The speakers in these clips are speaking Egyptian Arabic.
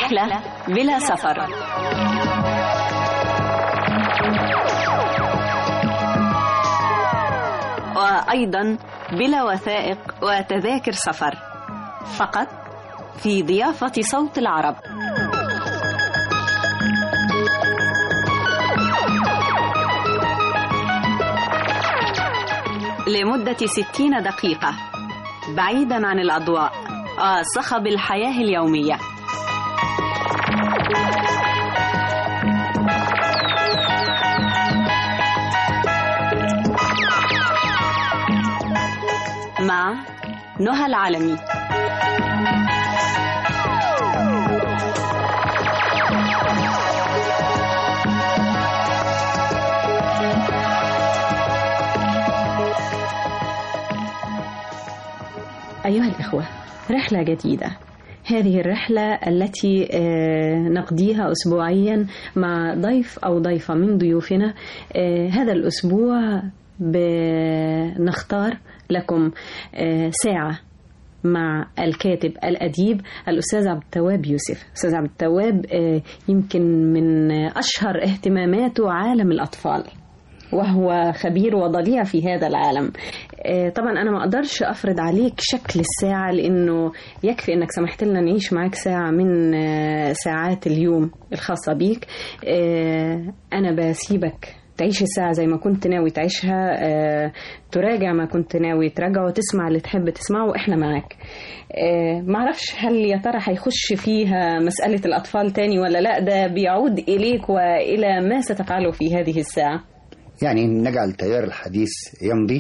رحلة بلا سفر وأيضا بلا وثائق وتذاكر سفر فقط في ضيافة صوت العرب لمدة ستين دقيقة بعيدا عن الأضواء وصخب الحياة اليومية مع نهى العالمي أيها الإخوة رحلة جديدة هذه الرحلة التي آه، نقضيها أسبوعيا مع ضيف أو ضيفة من ضيوفنا آه، هذا الأسبوع بنختار لكم آه، ساعة مع الكاتب الأديب الأستاذ عبد التواب يوسف أستاذ عبد التواب آه، يمكن من أشهر اهتماماته عالم الأطفال وهو خبير وضليع في هذا العالم آه، طبعا انا ما اقدرش افرض عليك شكل الساعه لانه يكفي انك سمحت لنا نعيش معاك ساعه من آه، ساعات اليوم الخاصه بيك آه، انا بسيبك تعيش الساعة زي ما كنت ناوي تعيشها آه، تراجع ما كنت ناوي تراجعه وتسمع اللي تحب تسمعه وإحنا معاك آه، معرفش هل يا ترى هيخش فيها مسألة الأطفال تاني ولا لا ده بيعود إليك وإلى ما ستفعله في هذه الساعة يعني نجعل تيار الحديث يمضي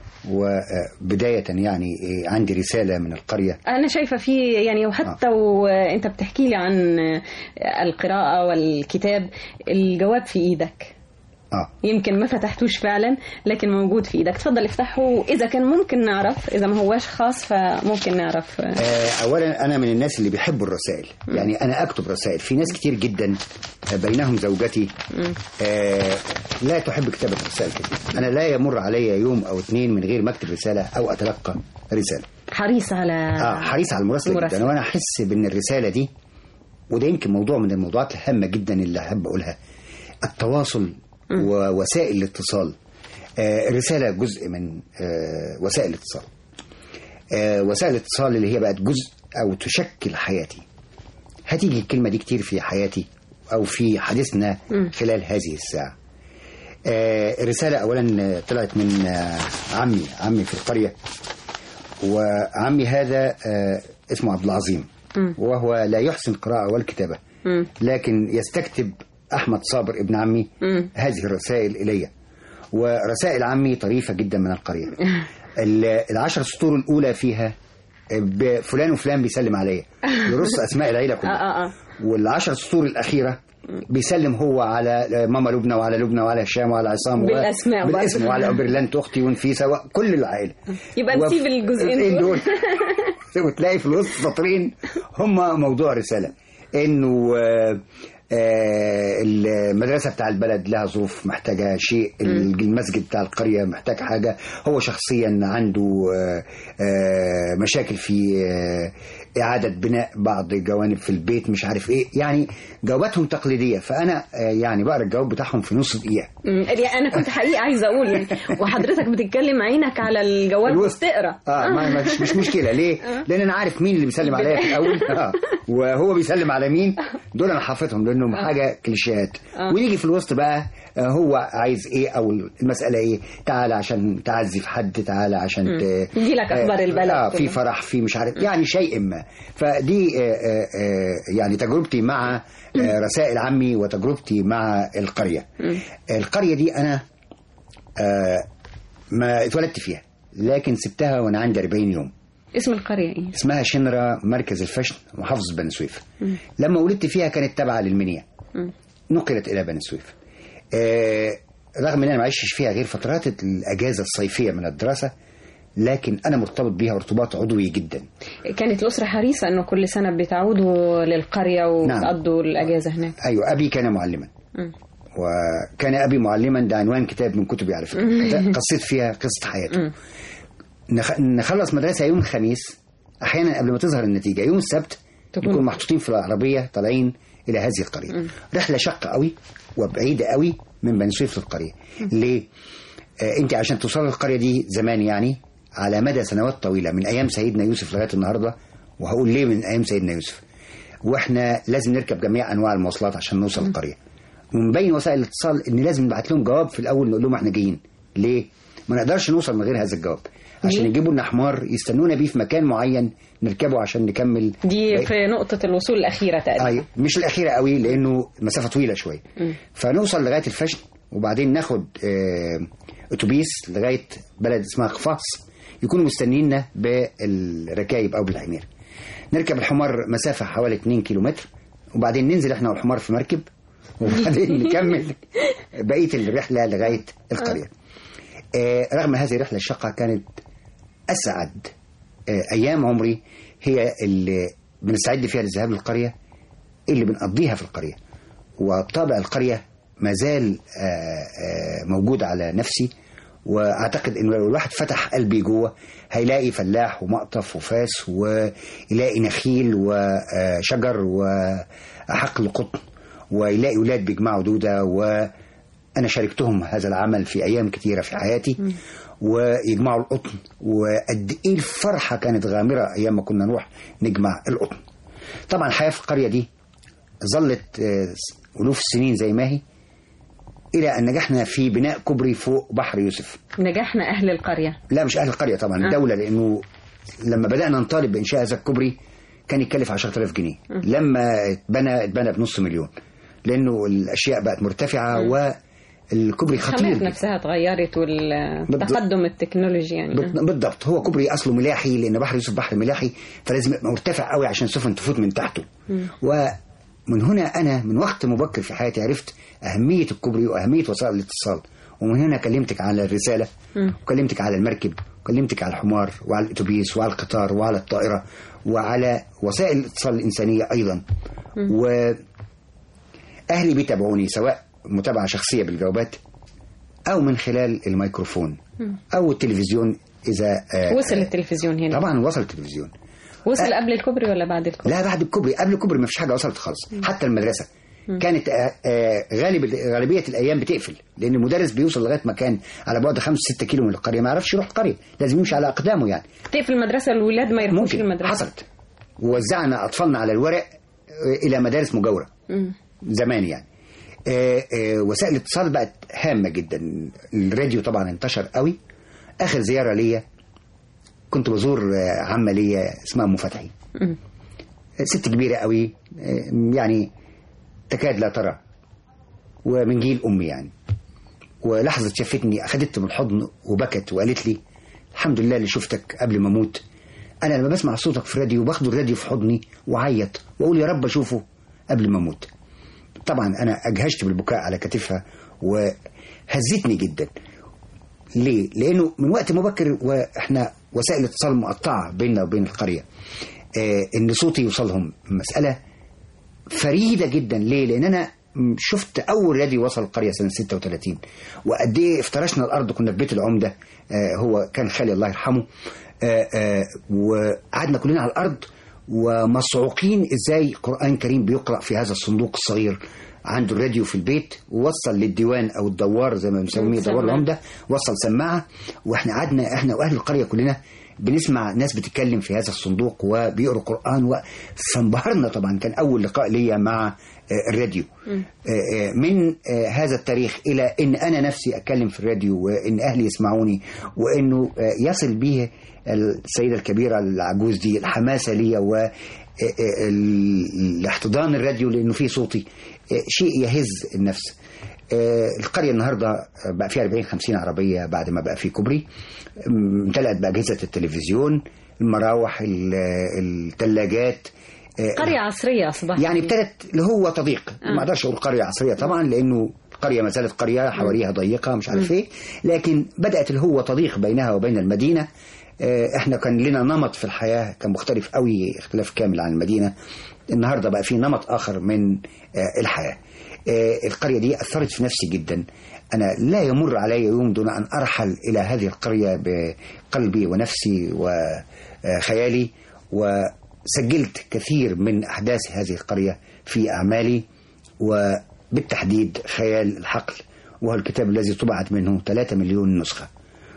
وبداية يعني إيه، عندي رسالة من القرية أنا شايفة في يعني وحتى وأنت بتحكي لي عن القراءة والكتاب الجواب في إيدك آه. يمكن ما فتحتوش فعلا لكن موجود في ايدك تفضل افتحه اذا كان ممكن نعرف اذا ما هواش خاص فممكن نعرف آه، اولا انا من الناس اللي بيحبوا الرسائل يعني انا اكتب رسائل في ناس كتير جدا آه، بينهم زوجتي آه، لا تحب كتابه رسائل كتير انا لا يمر علي يوم او اتنين من غير ما اكتب رساله او اتلقى رساله حريص على اه حريص على المراسله المراسلة. جدا وانا احس بان الرساله دي وده يمكن موضوع من الموضوعات الهامه جدا اللي احب اقولها التواصل ووسائل الاتصال آه الرساله جزء من آه وسائل الاتصال آه وسائل الاتصال اللي هي بقت جزء او تشكل حياتي هتيجي الكلمه دي كتير في حياتي او في حديثنا خلال هذه الساعه آه الرساله اولا طلعت من آه عمي عمي في القريه وعمي هذا آه اسمه عبد العظيم وهو لا يحسن القراءة والكتابة لكن يستكتب أحمد صابر ابن عمي هذه الرسائل إلي ورسائل عمي طريفة جدا من القرية ال- العشر سطور الأولى فيها ب- فلان وفلان بيسلم عليا يرص أسماء العيلة اه كلها اه اه والعشر سطور الأخيرة بيسلم هو على ماما لبنى وعلى لبنى وعلى هشام وعلى عصام و- بالأسماء برضه. بالاسم وعلى برلانت أختي ونفيسة وكل العائلة يبقى نسيب الجزئين دول. وتلاقي في الوسط سطرين هم موضوع رسالة انه آه، آه، المدرسة بتاع البلد لها ظروف محتاجة شيء المسجد بتاع القرية محتاج حاجة هو شخصيا عنده آه، آه، مشاكل في آه، إعادة بناء بعض جوانب في البيت مش عارف إيه يعني جواباتهم تقليدية فأنا آه، يعني بقرا الجواب بتاعهم في نص دقيقة مم. يعني انا كنت حقيقه عايزه اقول يعني وحضرتك بتتكلم عينك على الجواب الوسط. وبتقرا اه ما مش, مش مشكله ليه؟ لان انا عارف مين اللي بيسلم عليا في الاول آه. وهو بيسلم على مين دول انا حافظهم لانهم حاجه كليشيهات ونيجي في الوسط بقى آه هو عايز ايه او المساله ايه؟ تعالى عشان تعزي في حد تعالى عشان ت... يجيلك أخبار البلد اه في كله. فرح في مش عارف يعني شيء ما فدي آه آه آه يعني تجربتي مع آه رسائل عمي وتجربتي مع القريه القريه دي انا آه ما اتولدت فيها لكن سبتها وانا عندي 40 يوم اسم القريه ايه اسمها شنرة مركز الفشن محافظة بني سويف لما ولدت فيها كانت تابعة للمنيا نقلت إلى بني سويف آه رغم ان انا ما عشتش فيها غير فترات الاجازه الصيفيه من الدراسه لكن انا مرتبط بيها ارتباط عضوي جدا كانت الاسره حريصه انه كل سنه بتعودوا للقريه وتقضوا الاجازه هناك ايوه ابي كان معلما مم. وكان ابي معلما ده عنوان كتاب من كتبي على فكره ده قصيت فيها قصه حياته نخ... نخلص مدرسه يوم الخميس احيانا قبل ما تظهر النتيجه يوم السبت تكون- يكون محطوطين في العربيه طالعين الى هذه القريه رحله شاقه قوي وبعيده قوي من بني سويف للقريه ليه آه انت عشان توصل للقريه دي زمان يعني على مدى سنوات طويله من ايام سيدنا يوسف لغايه النهارده وهقول ليه من ايام سيدنا يوسف واحنا لازم نركب جميع انواع المواصلات عشان نوصل القريه ومن بين وسائل الاتصال ان لازم نبعت لهم جواب في الاول نقول لهم احنا جايين ليه ما نقدرش نوصل من غير هذا الجواب عشان ليه؟ يجيبوا لنا حمار يستنونا بيه في مكان معين نركبه عشان نكمل دي باقي- في نقطة الوصول الأخيرة تقريبا أي مش الأخيرة قوي لأنه مسافة طويلة شوية فنوصل لغاية الفشن وبعدين ناخد آه، أتوبيس لغاية بلد اسمها قفاص يكونوا مستنينا بالركايب أو بالحمير نركب الحمار مسافة حوالي 2 كيلومتر وبعدين ننزل احنا والحمار في مركب وبعدين نكمل بقية الرحلة لغاية القرية آه، رغم هذه الرحلة الشاقة كانت أسعد آه، أيام عمري هي اللي بنستعد فيها للذهاب للقرية اللي بنقضيها في القرية وطابع القرية ما زال آه، آه، موجود على نفسي واعتقد انه لو الواحد فتح قلبي جوه هيلاقي فلاح ومقطف وفاس ويلاقي نخيل وشجر وحقل قطن ويلاقي اولاد بيجمعوا دوده وانا شاركتهم هذا العمل في ايام كثيره في حياتي ويجمعوا القطن وقد ايه الفرحه كانت غامره ايام ما كنا نروح نجمع القطن طبعا الحياه في القريه دي ظلت آه، الوف السنين زي ما هي الى ان نجحنا في بناء كوبري فوق بحر يوسف نجحنا أهل القرية لا مش اهل القريه طبعا آه. الدوله لانه لما بدانا نطالب بانشاء هذا الكوبري كان يكلف 10000 جنيه لما اتبنى اتبنى بنص مليون لانه الاشياء بقت مرتفعه والكوبري الخامات خطير نفسها اتغيرت والتقدم التكنولوجي يعني بال- بالضبط هو كوبري اصله ملاحي لان بحر يوسف بحر ملاحي فلازم يبقى مرتفع قوي عشان السفن تفوت من تحته ومن هنا انا من وقت مبكر في حياتي عرفت اهميه الكوبري واهميه وسائل الاتصال ومن هنا كلمتك على الرساله وكلمتك على المركب وكلمتك على الحمار وعلى الاتوبيس وعلى القطار وعلى الطائره وعلى وسائل الاتصال الانسانيه ايضا واهلي بيتابعوني سواء متابعه شخصيه بالجوابات او من خلال الميكروفون او التلفزيون اذا آه، وصل التلفزيون هنا طبعا وصل التلفزيون وصل آه. قبل الكوبري ولا بعد الكوبري لا بعد الكوبري قبل الكوبري ما فيش حاجه وصلت خالص حتى المدرسه كانت آه، آه، غالب غالبيه الايام بتقفل لان المدرس بيوصل لغايه مكان على بعد 5 6 كيلو من القريه ما يعرفش يروح القريه لازم يمشي على اقدامه يعني تقفل المدرسة الولاد ما يروحوش ممكن المدرسة حصلت ووزعنا اطفالنا على الورق آه، الى مدارس مجاوره مم. زمان يعني آه، آه، وسائل الاتصال بقت هامة جدا الراديو طبعا انتشر قوي آخر زيارة ليا كنت بزور آه، عمة ليا اسمها أم فتحي مم. ست كبيرة قوي آه، يعني تكاد لا ترى ومن جيل أمي يعني ولحظة شافتني أخدت من الحضن وبكت وقالت لي الحمد لله اللي شفتك قبل ما أموت أنا لما بسمع صوتك في الراديو باخد الراديو في حضني وعيط وأقول يا رب أشوفه قبل ما أموت طبعا أنا أجهشت بالبكاء على كتفها وهزتني جدا ليه؟ لأنه من وقت مبكر وإحنا وسائل الاتصال مقطعة بيننا وبين القرية آه إن صوتي يوصلهم مسألة فريدة جدا ليه؟ لأن أنا م- شفت أول راديو وصل القرية سنة 36 وقد إيه افترشنا الأرض كنا في بيت العمدة آه هو كان خالي الله يرحمه آه آه وقعدنا كلنا على الأرض ومصعوقين إزاي قرآن كريم بيقرأ في هذا الصندوق الصغير عنده الراديو في البيت ووصل للديوان او الدوار زي ما بنسميه دوار سماعة. العمده وصل سماعه واحنا قعدنا احنا واهل القريه كلنا بنسمع ناس بتتكلم في هذا الصندوق وبيقروا قران و... فانبهرنا طبعا كان اول لقاء ليا مع آه، الراديو آه، آه، من آه، هذا التاريخ الى ان انا نفسي اتكلم في الراديو وان اهلي يسمعوني وانه آه، يصل به السيده الكبيره العجوز دي الحماسه ليا و آه، آه، ال- الاحتضان الراديو لانه فيه صوتي آه، شيء يهز النفس آه، القريه النهارده بقى فيها 40 50 عربيه بعد ما بقى في كوبري م- امتلأت باجهزه التلفزيون المراوح الثلاجات قرية عصرية أصبحت يعني ابتدت اللي هو تضييق ما اقدرش اقول قريه عصريه طبعا لانه القريه ما زالت قريه حواليها ضيقه مش عارف ايه لكن بدات اللي هو تضييق بينها وبين المدينه آه، احنا كان لنا نمط في الحياه كان مختلف قوي اختلاف كامل عن المدينه النهارده بقى في نمط اخر من آه، الحياه آه، القريه دي اثرت في نفسي جدا انا لا يمر علي يوم دون ان ارحل الى هذه القريه بقلبي ونفسي وخيالي و وسجلت كثير من أحداث هذه القرية في أعمالي وبالتحديد خيال الحقل وهو الكتاب الذي طبعت منه 3 مليون نسخة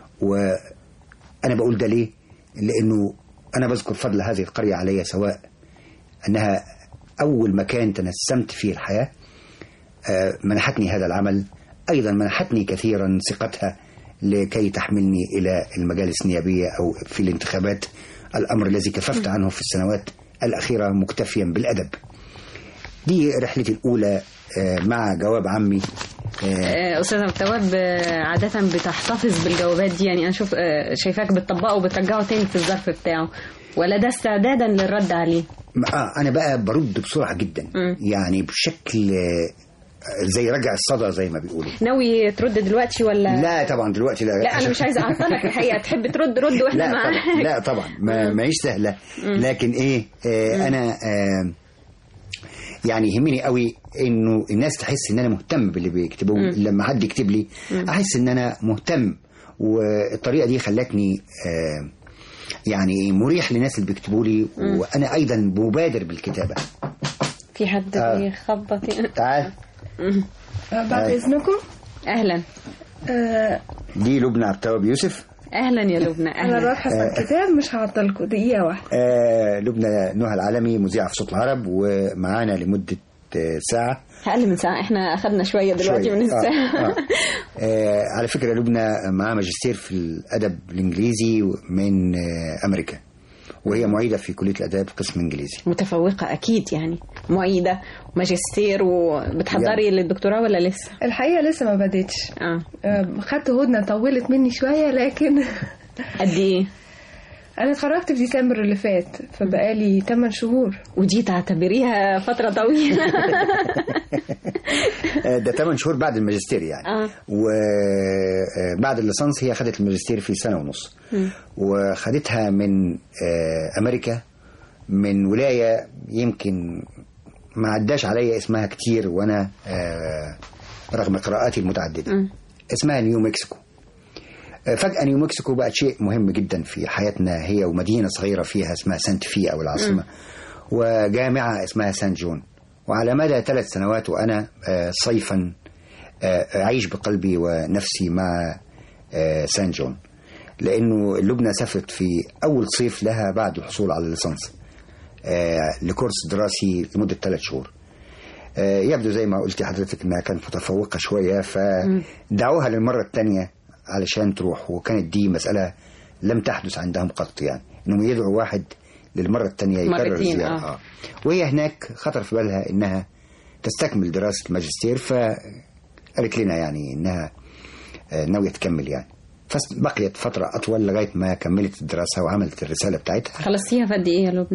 وأنا بقول ده ليه؟ لأنه أنا بذكر فضل هذه القرية علي سواء أنها أول مكان تنسمت فيه الحياة آه، منحتني هذا العمل أيضا منحتني كثيرا ثقتها لكي تحملني إلى المجالس النيابية أو في الانتخابات الأمر الذي كففت عنه في السنوات الأخيرة مكتفيا بالأدب دي رحلتي الأولى آه، مع جواب عمي آه، آه، استاذ عبد التواب آه، عاده بتحتفظ بالجوابات دي يعني انا شوف آه، شايفاك بتطبقه وبترجعه تاني في الظرف بتاعه ولا ده استعدادا للرد عليه آه أنا بقى برد بسرعة جدا مم. يعني بشكل آه، زي رجع الصدى زي ما بيقولوا ناوي ترد دلوقتي ولا لا طبعا دلوقتي لا لا انا مش عايزه اعطلك الحقيقه تحب ترد رد واحنا لا طبعا معاك لا طبعا ما معيش سهله لكن ايه آه انا آه يعني يهمني قوي انه الناس تحس ان انا مهتم باللي بيكتبوه لما حد يكتب لي احس ان انا مهتم والطريقه دي خلتني آه يعني مريح للناس اللي بيكتبوا لي وانا ايضا مبادر بالكتابه في حد آه. بيخبط تعال بعد أي. إذنكم اهلا آه دي لبنى عبد التواب يوسف اهلا يا لبنى أنا اهلا ببحث عن كتاب مش هعطلكم دقيقة واحدة آه لبنى نهى العالمي مذيعه في صوت العرب ومعانا لمده آه ساعه اقل من ساعه احنا اخذنا شويه دلوقتي شوية. من الساعه آه. آه. آه على فكرة لبنى معاه ماجستير في الأدب الإنجليزي من آه أمريكا وهي معيدة في كلية الآداب قسم إنجليزي متفوقه اكيد يعني معيده وماجستير وبتحضري للدكتوراه ولا لسه الحقيقة لسه ما بديتش اه آه خدت هدنة طولت مني شوية لكن قد ايه أنا اتخرجت في ديسمبر اللي فات فبقالي 8 شهور ودي تعتبريها فتره طويله آه ده 8 شهور بعد الماجستير يعني آه. وبعد الليسانس هي خدت الماجستير في سنة ونص وخدتها من آه أمريكا من ولاية يمكن ما عداش عليا اسمها كتير وأنا آه رغم قراءاتي المتعددة اسمها نيو مكسيكو آه، فجأة نيو مكسيكو بقت شيء مهم جدا في حياتنا هي ومدينة صغيرة فيها اسمها سانت في أو العاصمة وجامعة اسمها سان جون وعلى مدى ثلاث سنوات وأنا آه، صيفا آه، أعيش بقلبي ونفسي مع آه، سان جون لأنه لبنى سافرت في أول صيف لها بعد الحصول على الليسانس آه، لكورس دراسي لمدة ثلاث شهور آه، يبدو زي ما قلت حضرتك انها كانت متفوقه شويه فدعوها للمره الثانيه علشان تروح وكانت دي مساله لم تحدث عندهم قط يعني انهم يدعوا واحد للمره الثانيه يكرر مرتين، الزياره آه. آه. وهي هناك خطر في بالها انها تستكمل دراسه الماجستير فقالت لنا يعني انها آه، ناويه تكمل يعني فبقيت فتره اطول لغايه ما كملت الدراسه وعملت الرساله بتاعتها خلصتيها في قد ايه يا لبنى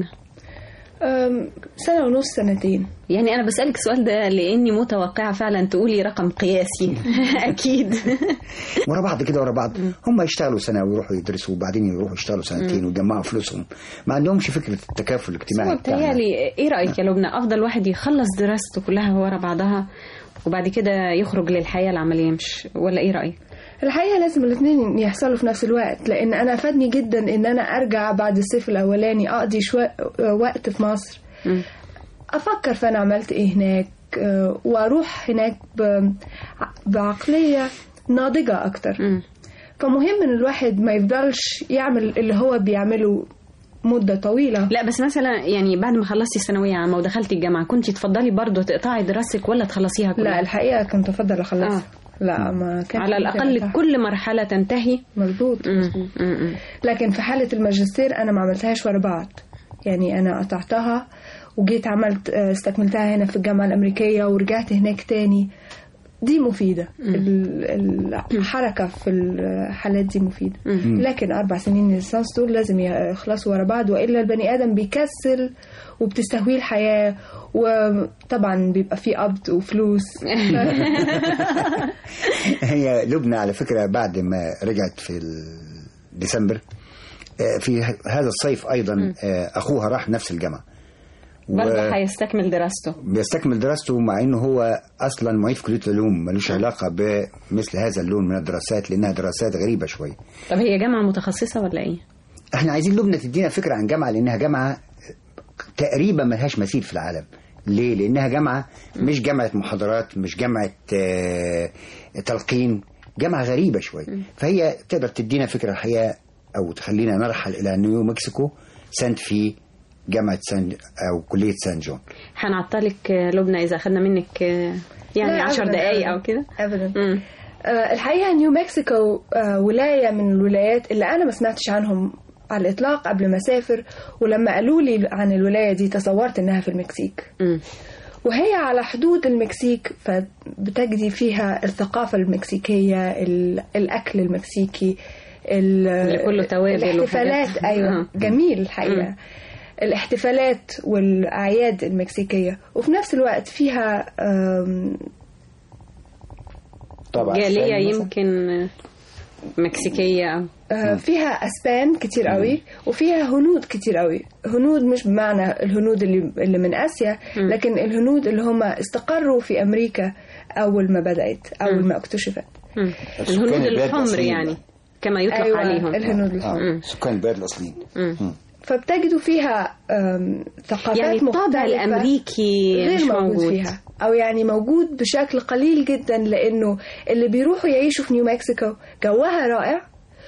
آم، سنة ونص سنتين يعني انا بسالك السؤال ده لاني متوقعه فعلا تقولي رقم قياسي اكيد ورا بعض كده ورا بعض هم يشتغلوا سنه ويروحوا يدرسوا وبعدين يروحوا يشتغلوا سنتين ويجمعوا فلوسهم ما عندهمش فكره التكافل الاجتماعي بتاعنا. متهيألي ايه رايك يا لبنى افضل واحد يخلص دراسته كلها ورا بعضها وبعد كده يخرج للحياه العمليه مش ولا ايه رايك الحقيقة لازم الاثنين يحصلوا في نفس الوقت لأن أنا فادني جدا إن أنا أرجع بعد الصيف الأولاني أقضي شوية وقت في مصر مم. أفكر فأنا عملت إيه هناك آه، وأروح هناك ب- بعقلية ناضجة أكتر مم. فمهم إن الواحد ما يفضلش يعمل اللي هو بيعمله مدة طويلة لا بس مثلا يعني بعد ما خلصتي الثانويه عامه ودخلتي الجامعه كنت تفضلي برضه تقطعي دراستك ولا تخلصيها كلها لا الحقيقة كنت أفضل أخلصها آه. لا ما كان على الاقل كل مرحله تنتهي مظبوط مم. مظبوط. مم. مم. لكن في حالة الماجستير أنا ما عملتهاش ورا بعض يعني أنا قطعتها وجيت عملت آه، استكملتها هنا في الجامعة الأمريكية ورجعت هناك تاني دي مفيدة ال- الحركة في الحالات دي مفيدة لكن أربع سنين الليسانس دول لازم يخلصوا ورا بعض وإلا البني آدم بيكسل وبتستهويه الحياة وطبعا بيبقى فيه قبض وفلوس هي لبنى على فكرة بعد ما رجعت في ال- ديسمبر آه، في ه- هذا الصيف أيضا آه، أخوها راح نفس الجامعة برضه هيستكمل دراسته بيستكمل دراسته مع انه هو اصلا معيد في كليه العلوم ملوش علاقه بمثل هذا اللون من الدراسات لانها دراسات غريبه شويه. طب هي جامعه متخصصه ولا ايه احنا عايزين لبنى تدينا فكره عن جامعه لانها جامعه تقريبا ملهاش مثيل في العالم ليه لانها جامعه مش جامعه محاضرات مش جامعه آه، تلقين جامعه غريبه شويه فهي تقدر تدينا فكره الحقيقه او تخلينا نرحل الى نيو مكسيكو سنت في جامعه سان او كليه سان جون هنعطلك آه، لبنى اذا اخذنا منك آه، يعني لا، عشر أبداً، دقايق أبداً. او كده ابدا مم. آه، الحقيقه نيو مكسيكو آه، ولايه من الولايات اللي انا ما سمعتش عنهم على الاطلاق قبل ما اسافر ولما قالوا لي عن الولايه دي تصورت انها في المكسيك مم. وهي على حدود المكسيك فبتجدي فيها الثقافة المكسيكية ال- الأكل المكسيكي ال- اللي كله توابل الاحتفالات وحاجات. أيوة آه. جميل الحقيقة مم. الاحتفالات والأعياد المكسيكية وفي نفس الوقت فيها آم، طبعا جالية إسبانيا مثلاً. يمكن آه، مكسيكية آه، فيها اسبان كتير قوي وفيها هنود كتير قوي هنود مش بمعنى الهنود اللي اللي من اسيا لكن الهنود اللي هم استقروا في امريكا اول ما بدات اول ما اكتشفت مم. سكان الهنود البلاد الحمر الأصليين يعني بقى. كما يطلق أيوة، عليهم الهنود الحمر آه. سكان البلاد الاصليين مم. فبتجدوا فيها آم، ثقافات يعني الطابع مختلفة الامريكي غير مش موجود, موجود فيها او يعني موجود بشكل قليل جدا لانه اللي بيروحوا يعيشوا في نيو مكسيكو جوها رائع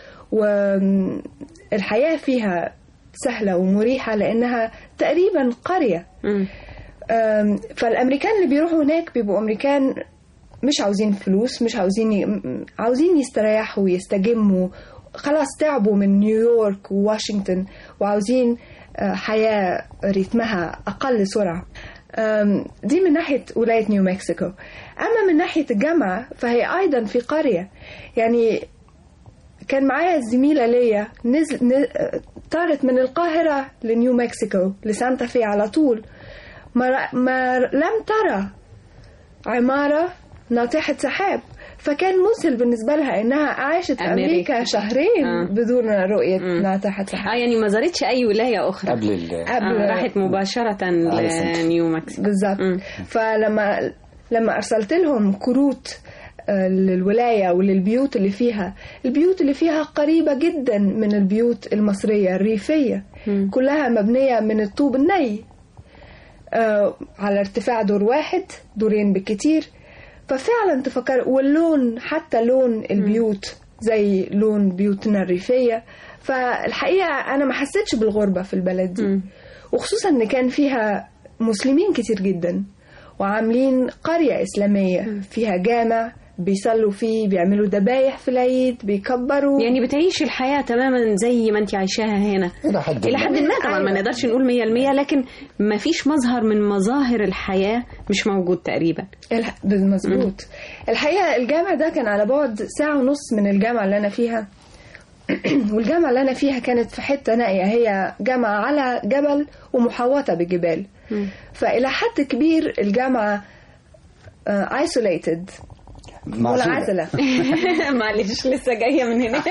والحياة فيها سهلة ومريحة لأنها تقريبا قرية مم. أم، فالامريكان اللي بيروحوا هناك بيبقوا امريكان مش عاوزين فلوس مش عاوزين ي... م- عاوزين يستريحوا ويستجموا خلاص تعبوا من نيويورك وواشنطن وعاوزين آه، حياة رتمها أقل سرعة أم، دي من ناحية ولاية نيو مكسيكو أما من ناحية الجامعة فهي أيضا في قرية يعني كان معايا زميلة ليا نزل ن... طارت من القاهرة لنيو مكسيكو لسانتا في على طول ما, ر- ما ر- لم ترى عمارة ناطحة سحاب فكان مسهل بالنسبة لها إنها عاشت في أمريكا. أمريكا شهرين آه. بدون رؤية مم. ناطحة سحاب اه يعني ما زارتش اي ولايه اخرى قبل ال قبل آه راحت مباشره على سنتر. لنيو مكسيكو بالظبط مم. فلما لما ارسلت لهم كروت آه، للولايه وللبيوت اللي فيها البيوت اللي فيها قريبه جدا من البيوت المصريه الريفيه مم. كلها مبنيه من الطوب الني آه، على ارتفاع دور واحد دورين بالكتير ففعلا تفكر واللون حتى لون البيوت زي لون بيوتنا الريفيه فالحقيقه انا ما حسيتش بالغربه في البلد دي مم. وخصوصا ان كان فيها مسلمين كتير جدا وعاملين قرية إسلامية فيها جامع بيصلوا فيه بيعملوا ذبايح في العيد بيكبروا يعني بتعيش الحياه تماما زي ما انت عايشاها هنا الى حد الى ما. حد ما طبعا ما أيوة. نقدرش نقول 100% لكن ما فيش مظهر من مظاهر الحياه مش موجود تقريبا الح- مظبوط الحقيقة الجامع ده كان على بعد ساعة ونص من الجامعة اللي أنا فيها والجامعة اللي أنا فيها كانت في حتة نائية هي جامعة على جبل ومحوطة بجبال فإلى حد كبير الجامعة آه، isolated معزولة. منعزلة معلش لسه جايه من هناك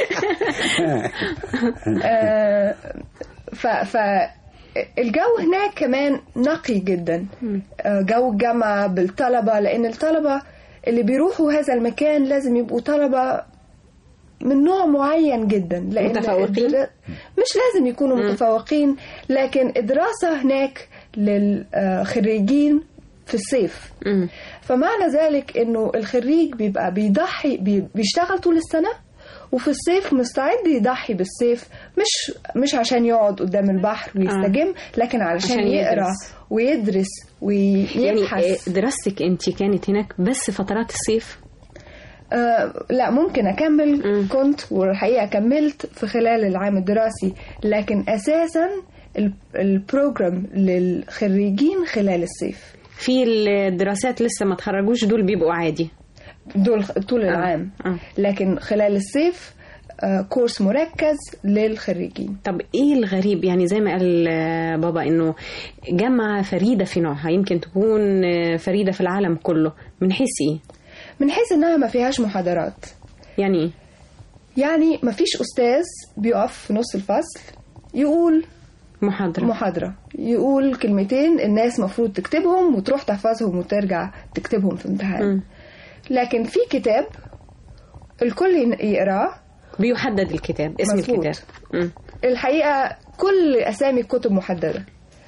آه، ف ف الجو هناك كمان نقي جدا آه، جو الجامعة بالطلبة لأن الطلبة اللي بيروحوا هذا المكان لازم يبقوا طلبة من نوع معين جدا لأن متفوقين؟ الدرا- مش لازم يكونوا متفوقين لكن الدراسة هناك للخريجين في الصيف مم. فمعنى ذلك انه الخريج بيبقى بيضحي بي- بيشتغل طول السنه وفي الصيف مستعد يضحي بالصيف مش مش عشان يقعد قدام البحر ويستجم لكن علشان عشان يقرا يدرس. ويدرس يعني ويبحث آه، دراستك انت كانت هناك بس فترات الصيف آه لا ممكن اكمل مم. كنت والحقيقه كملت في خلال العام الدراسي لكن اساسا ال- البروجرام للخريجين خلال الصيف في الدراسات لسه ما تخرجوش دول بيبقوا عادي دول طول العام آه. لكن خلال الصيف آه، كورس مركز للخريجين طب ايه الغريب يعني زي ما قال آه، بابا انه جامعة فريدة في نوعها يمكن تكون آه، فريدة في العالم كله من حيث ايه من حيث انها ما فيهاش محاضرات يعني ايه يعني ما فيش استاذ بيقف في نص الفصل يقول محاضرة محاضرة يقول كلمتين الناس مفروض تكتبهم وتروح تحفظهم وترجع تكتبهم في امتحان مم. لكن في كتاب الكل ين- يقراه بيحدد الكتاب اسم مظبوط. الكتاب مم. الحقيقة كل أسامي الكتب محددة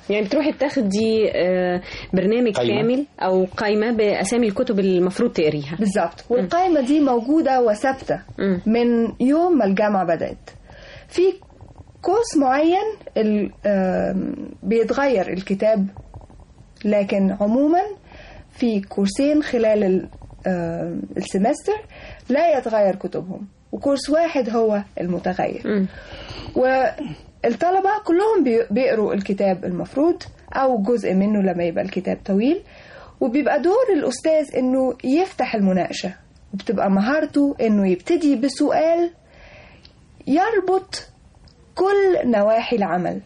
يعني بتروحي بتاخدي آه، برنامج قايمة. كامل او قائمه باسامي الكتب اللي المفروض تقريها بالظبط والقائمة دي موجودة وثابتة مم. من يوم ما الجامعة بدأت في كورس معين ال- آم، بيتغير الكتاب لكن عموما في كورسين خلال ال- آم، السمستر لا يتغير كتبهم وكورس واحد هو المتغير مم. والطلبة كلهم بي- بيقروا الكتاب المفروض أو جزء منه لما يبقى الكتاب طويل وبيبقى دور الأستاذ إنه يفتح المناقشة وبتبقى مهارته إنه يبتدي بسؤال يربط كل نواحي العمل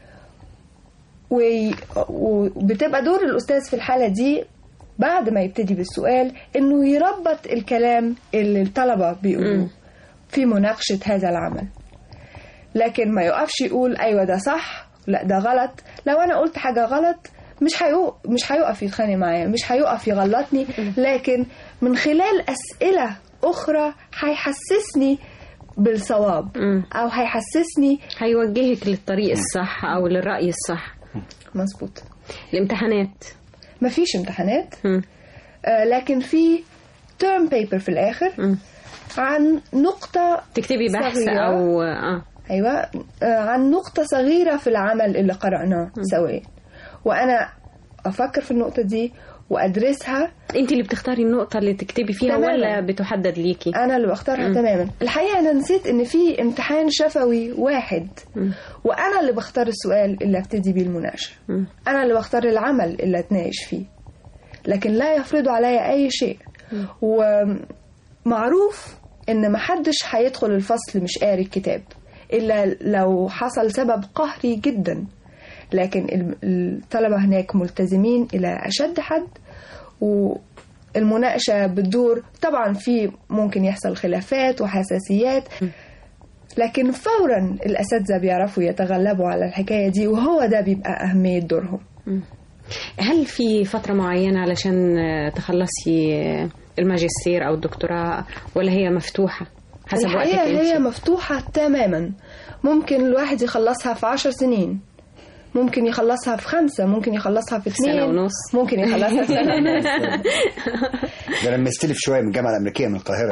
وي- وبتبقى دور الأستاذ في الحالة دي بعد ما يبتدي بالسؤال إنه يربط الكلام اللي الطلبة بيقولوه في مناقشة هذا العمل لكن ما يقفش يقول ايوه ده صح لا ده غلط لو انا قلت حاجه غلط مش هيقف مش هيقف يتخانق معايا مش هيقف يغلطني لكن من خلال اسئله اخرى هيحسسني بالصواب مم. او هيحسسني هيوجهك للطريق الصح او للراي الصح مظبوط الامتحانات مفيش امتحانات مم. آه لكن في تيرم بيبر في الاخر مم. عن نقطه تكتبي بحث صغيرة. او اه ايوه آه، عن نقطه صغيره في العمل اللي قراناه سويا وانا افكر في النقطه دي وادرسها انت اللي بتختاري النقطه اللي تكتبي فيها تماماً. ولا بتحدد ليكي انا اللي بختارها تماما الحقيقه انا نسيت ان في امتحان شفوي واحد مم. وانا اللي بختار السؤال اللي ابتدي بيه المناقشه مم. انا اللي بختار العمل اللي اتناقش فيه لكن لا يفرض عليا اي شيء ومعروف ان محدش هيدخل الفصل مش قاري الكتاب الا لو حصل سبب قهري جدا لكن ال- الطلبه هناك ملتزمين الى اشد حد والمناقشه بتدور طبعا في ممكن يحصل خلافات وحساسيات لكن فورا الاساتذه بيعرفوا يتغلبوا على الحكايه دي وهو ده بيبقى اهميه دورهم هل في فتره معينه علشان آه، تخلصي آه، الماجستير او الدكتوراه ولا هي مفتوحه حسب وقتك الحقيقة هي انت مفتوحة تماما ممكن الواحد يخلصها في عشر سنين ممكن يخلصها في خمسة ممكن يخلصها في سنة اثنين ونص. ممكن يخلصها في سنة ونص ده لما يستلف شويه من الجامعه الامريكيه من القاهره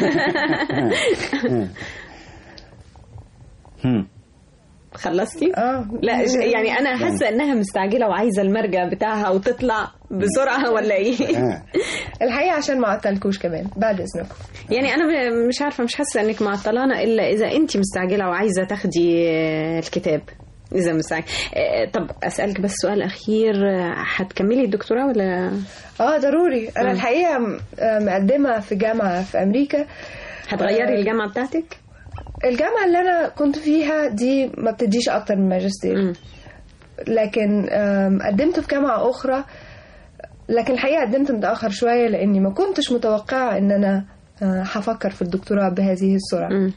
هم. خلصتي اه لا ج- يعني انا حاسه انها مستعجله وعايزه المرجع بتاعها وتطلع بسرعه ولا ايه آه. الحقيقة عشان ما عطلكوش كمان بعد اذنكم يعني انا ب- مش عارفه مش حاسه انك معطلانه الا اذا انت مستعجله وعايزه تاخدي آه، الكتاب اذا مستعجله آه، طب اسالك بس سؤال اخير آه، هتكملي الدكتوراه ولا اه ضروري انا الحقيقة م- آه، مقدمة في جامعة في امريكا هتغيري آه، الجامعه بتاعتك الجامعة اللي انا كنت فيها دي ما بتديش اكتر من ماجستير مم. لكن آم، قدمت في جامعة أخرى لكن الحقيقة قدمت متأخر شوية لأني ما كنتش متوقعة إن أنا آه، هفكر في الدكتوراه بهذه السرعة مم.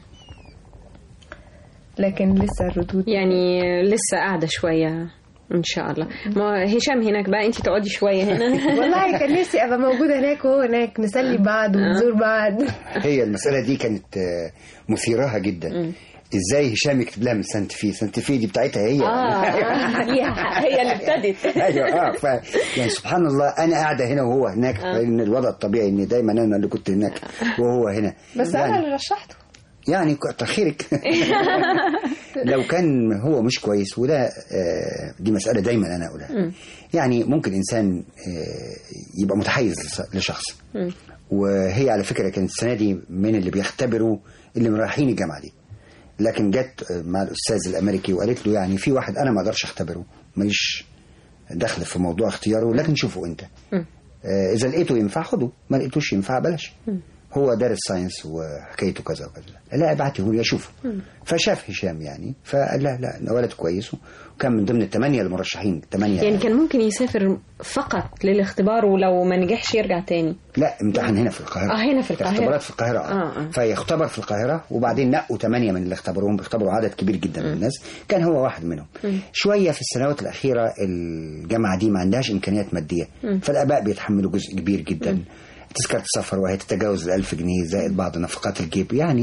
لكن لسه الردود يعني لسه قاعده شويه ان شاء الله ما هشام هناك بقى انت تقعدي شويه هنا والله كان نفسي أبقى موجودة هناك وهو هناك نسلي بعض ونزور بعض هي المسألة دي كانت آه، مثيرة جدا ازاي هشام يكتب لها من سانت في سانت في دي بتاعتها هي اه هي هي اللي ابتدت ايوه اه ف يعني سبحان الله انا قاعده هنا وهو هناك لان الوضع الطبيعي ان دايما انا اللي كنت هناك وهو هنا بس يعني أنا اللي رشحته يعني كتر خيرك لو كان هو مش كويس وده آه، دي مسألة دايما أنا أقولها يعني ممكن إنسان آه، يبقى متحيز لص- لشخص وهي على فكرة كانت السنة دي من اللي بيختبروا اللي رايحين الجامعة دي لكن جت آه، مع الأستاذ الأمريكي وقالت له يعني في واحد أنا ما أقدرش أختبره ماليش دخل في موضوع اختياره لكن شوفوا أنت آه، إذا لقيته ينفع خده ما لقيتوش ينفع بلاش هو دارس ساينس وحكايته كذا وكذا لا ابعته لي اشوفه فشاف هشام يعني فقال لا لا ده ولد كويس وكان من ضمن الثمانيه المرشحين الثمانيه يعني كان ممكن يسافر فقط للاختبار ولو ما نجحش يرجع تاني لا امتحن هنا في القاهره آه، هنا في القاهرة. اختبارات في القاهره آه، اه, آه. فيختبر في القاهره وبعدين نقوا ثمانيه من اللي اختبروهم بيختبروا عدد كبير جدا من الناس كان هو واحد منهم شويه في السنوات الاخيره الجامعه دي ما عندهاش امكانيات ماديه فالاباء بيتحملوا جزء كبير جدا تذكره السفر وهي تتجاوز ال 1000 جنيه زائد بعض نفقات الجيب يعني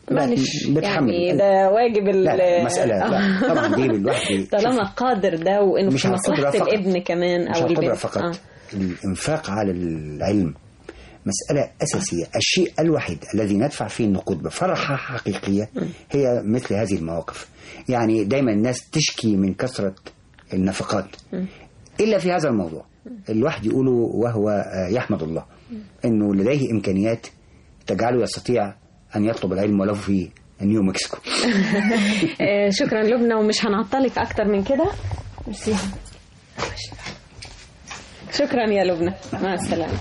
معلش بتحمل. يعني ده واجب ال لا لا مسألة لا طبعا دي الواحد طالما قادر ده وانه مش في على القدرة مصلحة فقط. الابن كمان مش او على القدرة البنت فقط آه. الإنفاق على العلم مسألة أساسية الشيء الوحيد الذي ندفع فيه النقود بفرحة حقيقية هي مثل هذه المواقف يعني دايما الناس تشكي من كثرة النفقات إلا في هذا الموضوع الواحد يقوله وهو آه، يحمد الله أنه لديه إمكانيات تجعله يستطيع أن يطلب العلم ولو في نيو مكسيكو آه، شكرا لبنى ومش هنعطلك اكتر من كده ميرسي شكرا يا لبنى مع السلامة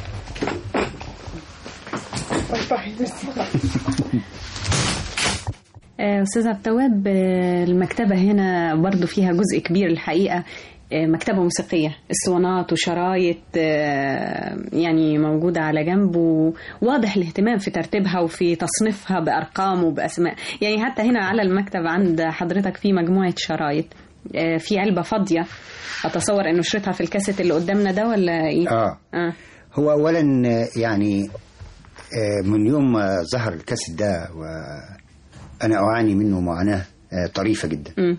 آه، أستاذ عبد التواب آه، المكتبة هنا برضو فيها جزء كبير الحقيقة آه، مكتبة موسيقية اسطوانات وشرايط آه، يعني موجودة على جنب وواضح الاهتمام في ترتيبها وفي تصنيفها بأرقام وبأسماء يعني حتى هنا على المكتب عند حضرتك في مجموعة شرايط آه، في علبة فاضية أتصور إنه شريطها في الكاسيت اللي قدامنا ده ولا إيه؟ آه آه. هو اولا آه، يعني آه، من يوم ما ظهر الكاسيت ده وانا اعاني منه معاناه آه، طريفه جدا مم.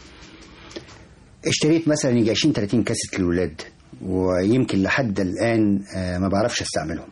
اشتريت مثلا يجي 20 30 كاسيت للولاد ويمكن لحد الان آه، ما بعرفش استعملهم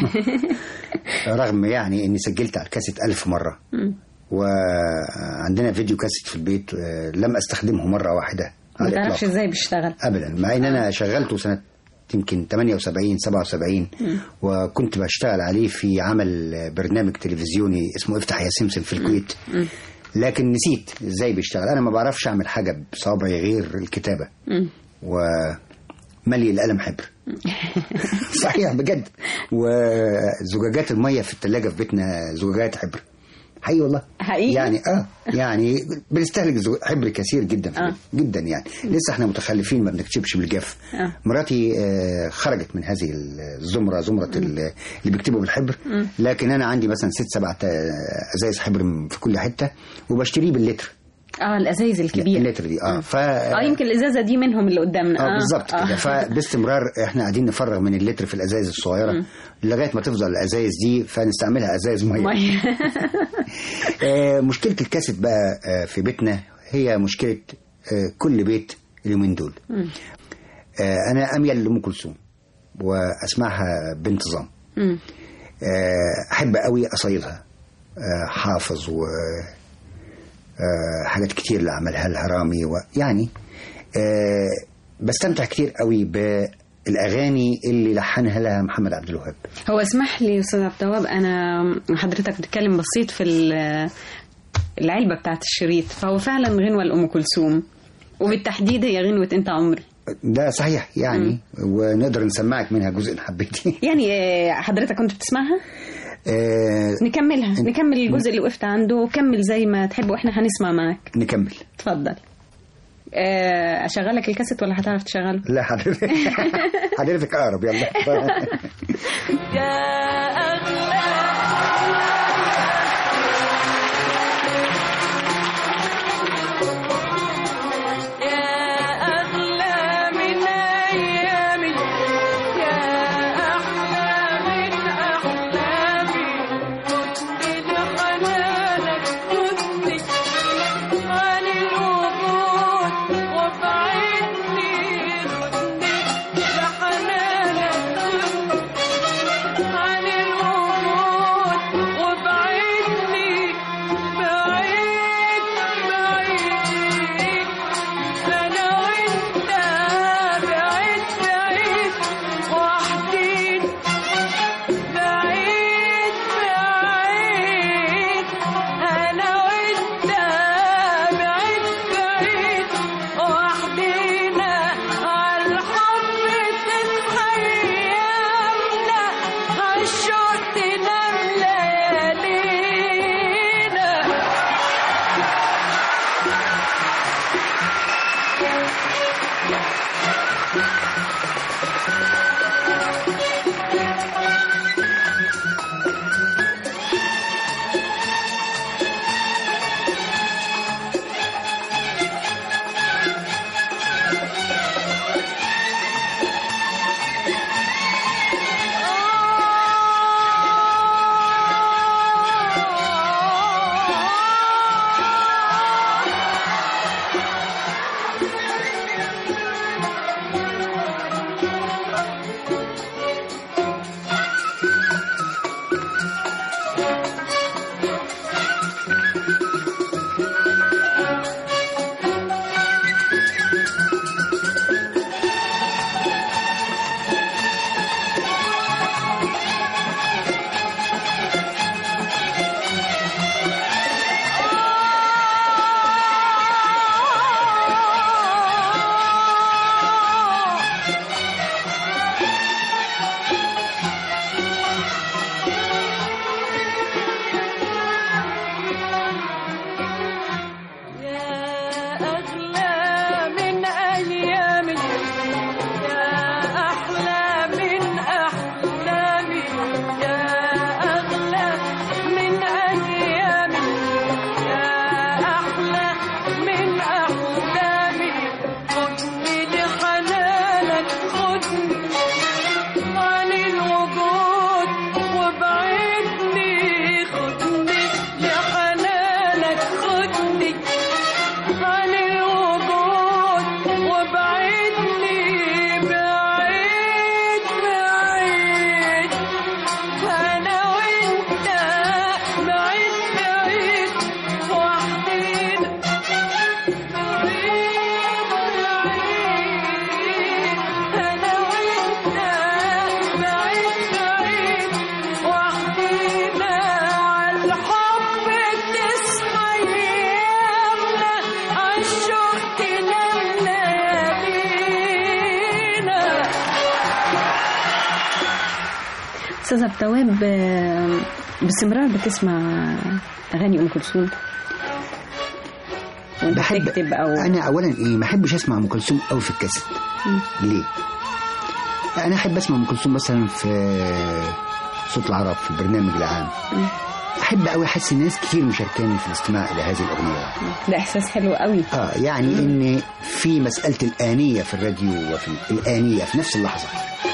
رغم يعني اني سجلت على الكاسيت ألف مره مم. وعندنا فيديو كاسيت في البيت آه، لم استخدمه مره واحده ما على تعرفش الإطلاق. ازاي بيشتغل ابدا مع ان انا شغلته سنه يمكن 78 77 وكنت بشتغل عليه في عمل برنامج تلفزيوني اسمه افتح يا سمسم في الكويت لكن نسيت ازاي بيشتغل انا ما بعرفش اعمل حاجه بصابعي غير الكتابه مم. وملي القلم حبر صحيح بجد وزجاجات الميه في الثلاجه في بيتنا زجاجات حبر حقيقي والله حقيقي؟ يعني اه يعني بنستهلك زو- حبر كثير جدا في آه. البيت. جدا يعني لسه احنا متخلفين ما بنكتبش بالجاف آه. مراتي آه، خرجت من هذه الزمره زمره ال- اللي بيكتبوا بالحبر لكن انا عندي مثلا ست سبع ازايز حبر من- في كل حته وبشتريه باللتر اه الازايز الكبيره اللتر دي اه ف اه يمكن الازازه دي منهم اللي قدامنا اه بالظبط كده فباستمرار احنا قاعدين نفرغ من اللتر في الازايز الصغيره لغايه ما تفضل الازايز دي فنستعملها ازايز ميه مية. آه مشكله الكاسيت بقى آه في بيتنا هي مشكله آه كل بيت اليومين دول آه انا اميل لام كلثوم واسمعها بانتظام مم. آه، احب قوي اصيدها آه، حافظ و آه، حاجات كتير اللي عملها الهرامي ويعني آه، بستمتع كتير قوي بالاغاني اللي لحنها لها محمد عبد الوهاب هو اسمح لي يا استاذ عبد التواب انا حضرتك بتتكلم بسيط في ال- العلبه بتاعت الشريط فهو فعلا غنوه لام كلثوم وبالتحديد هي غنوه انت عمري ده صحيح يعني ونقدر نسمعك منها جزء ان حبيتي يعني آه، حضرتك كنت بتسمعها آه، نكملها نكمل الجزء اللي وقفت عنده وكمل زي ما تحب واحنا هنسمع معاك نكمل اتفضل آه، اشغلك الكاسيت ولا هتعرف تشغله لا حضرتك حضرتك اقرب يلا أغلى من أيامي يا أحلى من أحلامي خدني لحنانك خدني عن الوجود وابعدني خدني لحنانك خدني عن الوجود بعدني عن الوجود وبعدني بعيد بعيد أنا وأنت بعيد بعيد وحدينا بعيد بعيد أنا وأنت بعيد بعيد وحدينا عالحب تصحى أيامنا عالشوق تنام ليالينا استاذ عبد التواب آه، باستمرار بتسمع اغاني ام كلثوم وانت بحب بتكتب او انا اولا ايه ما احبش اسمع ام كلثوم قوي في الكاسيت ليه انا احب اسمع ام كلثوم مثلا في صوت العرب في البرنامج العام احب قوي احس الناس كتير مشاركاني في الاستماع الى هذه الاغنيه ده احساس حلو قوي اه يعني ان في مساله الانيه في الراديو وفي الانيه في نفس اللحظه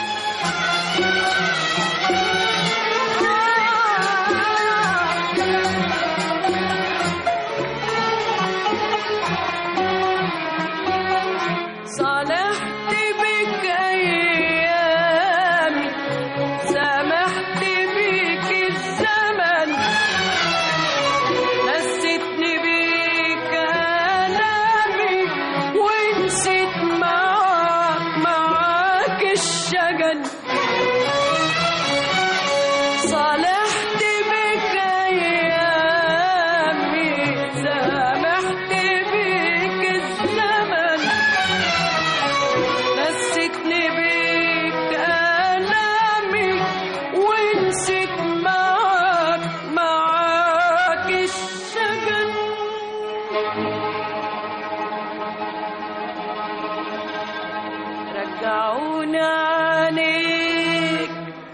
صالحت بك أيامي سامحت بك الزمن نسيتني بك آلامي ونسيت معاك معاك الشجن صالحت بك أيامي سامحت بك الزمن نسيتني بيك آلامي ونسيت معاك معاك الشجن رجعوني عليك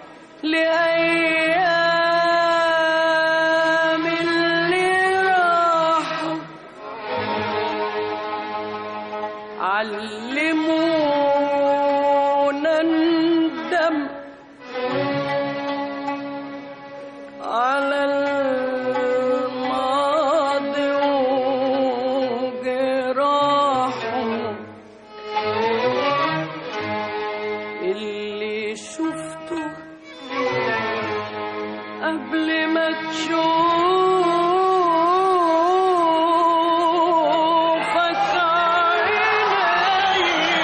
لأيام اللي راحوا علمونا ندم على الماضي وجراحه اللي شفته قبل ما تشوفك عيني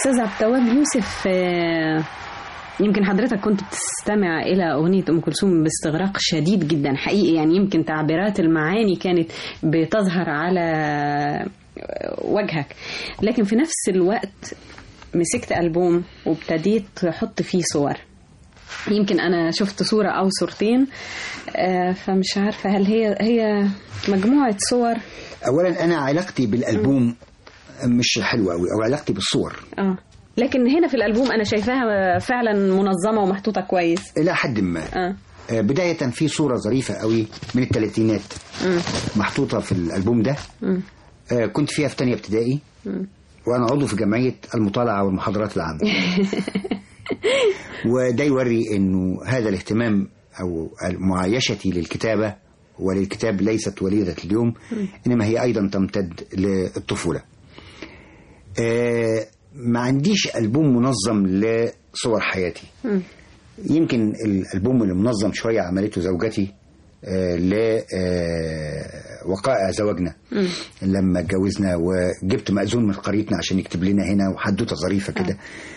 أستاذ عبد التواب يوسف آه، يمكن حضرتك كنت بتستمع إلى أغنية أم كلثوم باستغراق شديد جدا حقيقي يعني يمكن تعبيرات المعاني كانت بتظهر على وجهك لكن في نفس الوقت مسكت ألبوم وابتديت تحط فيه صور يمكن أنا شفت صورة أو صورتين آه، فمش عارفة هل هي هي مجموعة صور اولا انا علاقتي بالالبوم مش حلوه قوي او علاقتي بالصور اه لكن هنا في الألبوم أنا شايفاها فعلا منظمة ومحطوطة كويس الى حد ما اه آه، بدايه في صوره ظريفه قوي من الثلاثينات مم. محطوطه في الالبوم ده مم. آه، كنت فيها في تانية ابتدائي وانا عضو في جمعيه المطالعه والمحاضرات العامه وده يوري انه هذا الاهتمام او معايشتي للكتابه وللكتاب ليست وليده اليوم انما هي ايضا تمتد للطفوله. آه، ما عنديش البوم منظم لصور حياتي. يمكن الالبوم اللي منظم شويه عملته زوجتي آه، ل آه، وقائع زواجنا لما اتجوزنا وجبت مأذون من قريتنا عشان يكتب لنا هنا وحدوته ظريفه كده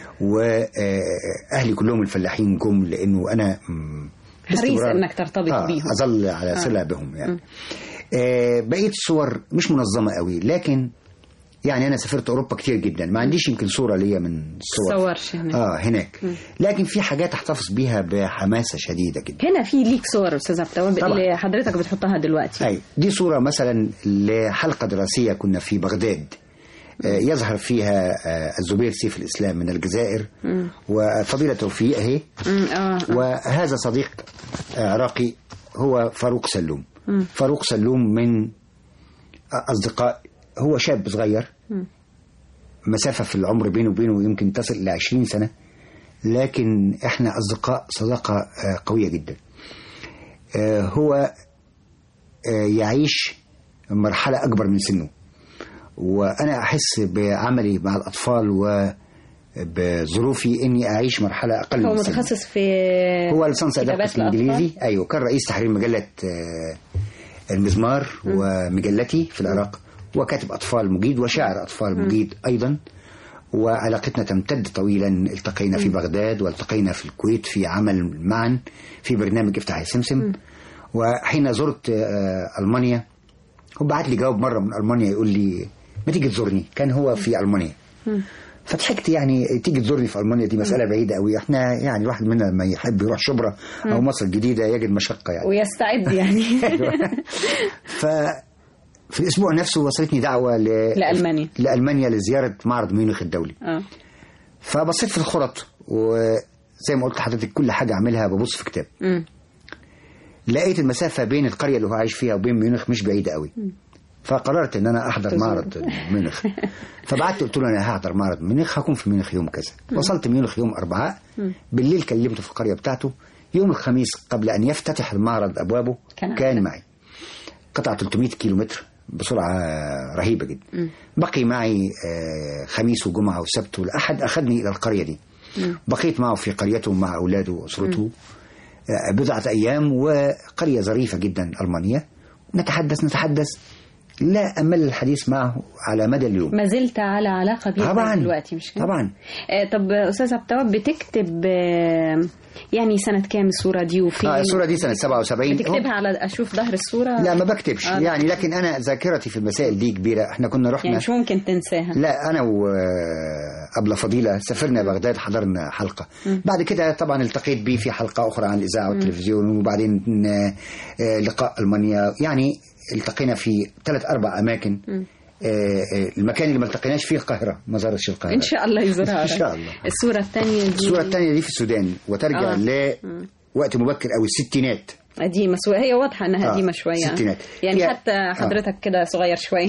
واهلي كلهم الفلاحين جم لانه انا مم، حريص باستمرار- إنك ترتبط آه بيهم. اظل على صله بهم يعني آه بقيت صور مش منظمه قوي لكن يعني انا سافرت اوروبا كتير جدا ما عنديش يمكن صوره ليا من الصور تصورش هناك. اه هناك لكن في حاجات احتفظ بيها بحماسه شديده جدا هنا في ليك صور استاذ عبد التواب طبعا. اللي حضرتك بتحطها دلوقتي أي دي صورة مثلا لحلقة دراسية كنا في بغداد آه، يظهر فيها آه، الزبير سيف الإسلام من الجزائر وفضيلة توفيق أهي مم، اه وهذا صديق آه، عراقي هو فاروق سلوم فاروق سلوم من أصدقاء هو شاب صغير مسافة في العمر بينه وبينه يمكن تصل إلى 20 سنة لكن احنا أصدقاء صداقة آه، قوية جدا آه، هو آه، يعيش مرحلة أكبر من سنه وأنا أحس بعملي مع الأطفال وبظروفي إني أعيش مرحلة أقل هو من سنه متخصص في هو لسانس اداب كتابات قسم الأطفال. انجليزي ايوه كان رئيس تحرير مجله آه، المزمار ومجلتي في العراق وكاتب اطفال مجيد وشاعر اطفال مجيد ايضا وعلاقتنا تمتد طويلا التقينا في بغداد والتقينا في الكويت في عمل معا في برنامج افتح يا سمسم وحين زرت آه، المانيا هو بعت لي جواب مره من المانيا يقول لي ما تيجي تزورني كان هو في المانيا فضحكت يعني تيجي تزورني في المانيا دي مساله بعيده قوي احنا يعني الواحد منا لما يحب يروح شبرا او مصر الجديده يجد مشقه يعني ويستعد يعني ف في الاسبوع نفسه وصلتني دعوه ل... لألمانيا. لالمانيا لزياره معرض ميونخ الدولي اه فبصيت في الخرط وزي ما قلت لحضرتك كل حاجه اعملها ببص في كتاب مم. لقيت المسافه بين القريه اللي هو عايش فيها وبين ميونخ مش بعيده قوي فقررت ان انا احضر تزور. معرض ميونخ فبعت قلت له انا هحضر معرض ميونخ هكون في ميونخ يوم كذا وصلت ميونخ يوم اربعاء بالليل كلمته في القريه بتاعته يوم الخميس قبل ان يفتتح المعرض ابوابه كان كان عندك. معي قطع 300 كيلو متر بسرعة رهيبة جدا بقي معي آه، خميس وجمعة وسبت والأحد أخذني إلى القرية دي بقيت معه في قريته مع أولاده وأسرته آه، بضعة أيام وقرية ظريفة جدا ألمانيا نتحدث نتحدث لا أمل الحديث معه على مدى اليوم ما زلت على علاقة بيه طبعا دلوقتي مش كده؟ طبعا آه طب أستاذ عبد التواب بتكتب آه يعني سنة كام الصورة دي وفين آه الصورة دي سنة 77 بتكتبها على أشوف ظهر الصورة لا ما بكتبش آه. يعني لكن أنا ذاكرتي في المسائل دي كبيرة احنا كنا رحنا يعني مش ممكن تنساها لا انا وابله فضيله سافرنا بغداد حضرنا حلقه بعد كده طبعا التقيت بيه في حلقه اخرى عن الاذاعه والتلفزيون وبعدين آه، آه، لقاء المانيا يعني التقينا في ثلاث اربع اماكن آه، آه، المكان اللي ما التقيناش فيه القاهره مزار الشيخ القاهره إن شاء الله يزورها إن شاء الله. الصورة الثانية دي الصوره الثانيه دي في السودان وترجع آه. لوقت مبكر او الستينات قديمة شوية هي واضحة إنها آه، قديمة شوية ستينات. يعني فيها- حتى حضرتك كده صغير شوية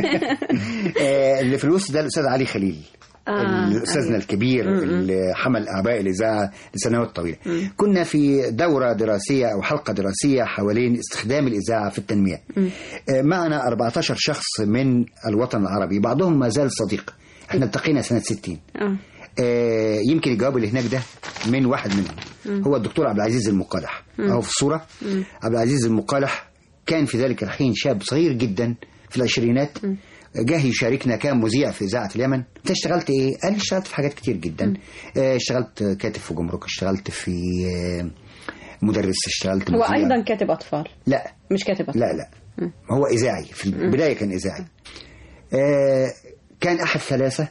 آه، اللي في الوسط ده الاستاذ علي خليل آه، استاذنا أيوة. الكبير اللي حمل اعباء الاذاعه لسنوات طويله كنا في دوره دراسيه او حلقه دراسيه حوالين استخدام الاذاعه في التنميه آه، معنا 14 شخص من الوطن العربي بعضهم ما زال صديق احنا التقينا سنه 60 آه. آه، يمكن الجواب اللي هناك ده من واحد منهم هو الدكتور عبد العزيز المقالح اهو في الصوره عبد العزيز المقالح كان في ذلك الحين شاب صغير جدا في العشرينات جه يشاركنا كان مذيع في اذاعه اليمن انت اشتغلت ايه قال لي اشتغلت في حاجات كتير جدا آه، اشتغلت كاتب في جمرك اشتغلت في آه، مدرس اشتغلت هو مذيع. ايضا كاتب اطفال لا مش كاتب أطفال لا لا هو اذاعي في البدايه كان اذاعي آه، كان احد ثلاثه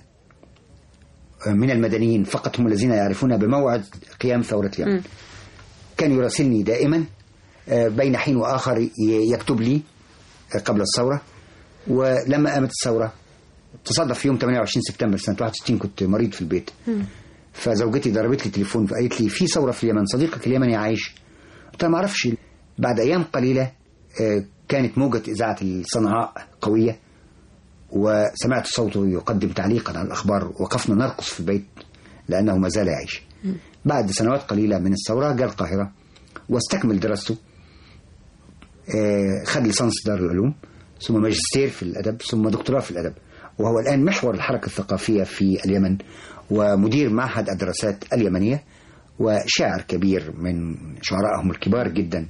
من المدنيين فقط هم الذين يعرفون بموعد قيام ثوره اليمن كان يراسلني دائما آه، بين حين واخر ي- يكتب لي آه، قبل الثوره ولما قامت الثوره تصادف في يوم 28 سبتمبر سنه 61 كنت مريض في البيت فزوجتي ضربت لي تليفون فقالت لي في ثوره في اليمن صديقك اليمني عايش قلت لها ما اعرفش بعد ايام قليله آه، كانت موجه اذاعه الصنعاء قويه وسمعت صوته يقدم تعليقا على الاخبار وقفنا نرقص في البيت لانه ما زال يعيش بعد سنوات قليله من الثوره جاء القاهره واستكمل دراسته آه، خد ليسانس دار العلوم ثم ماجستير في الادب ثم دكتوراه في الادب وهو الان محور الحركه الثقافيه في اليمن ومدير معهد الدراسات اليمنيه وشاعر كبير من شعرائهم الكبار جدا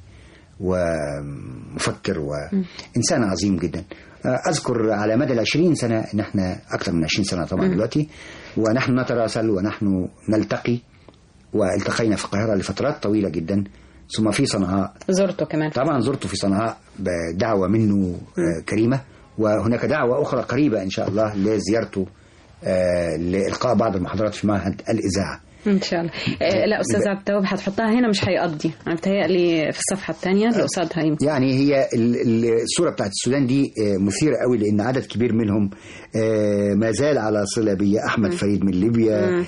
ومفكر وإنسان عظيم جدا أذكر على مدى العشرين سنة إن إحنا أكثر من عشرين سنة طبعا دلوقتي ونحن نتراسل ونحن نلتقي والتقينا في القاهرة لفترات طويلة جدا ثم في صنعاء زرته كمان طبعا زرته في صنعاء بدعوة منه آه، كريمة وهناك دعوة أخرى قريبة إن شاء الله لزيارته آه، لإلقاء بعض المحاضرات في معهد الإذاعة ان شاء الله آه لا استاذ عبد التواب هتحطها هنا مش هيقضي انا بتهيألي في الصفحه الثانيه اللي قصادها يمكن يعني هي ال- ال- الصورة بتاعت السودان دي آه، مثيرة قوي لأن عدد كبير منهم آه، ما زال على صلة بي أحمد فريد من ليبيا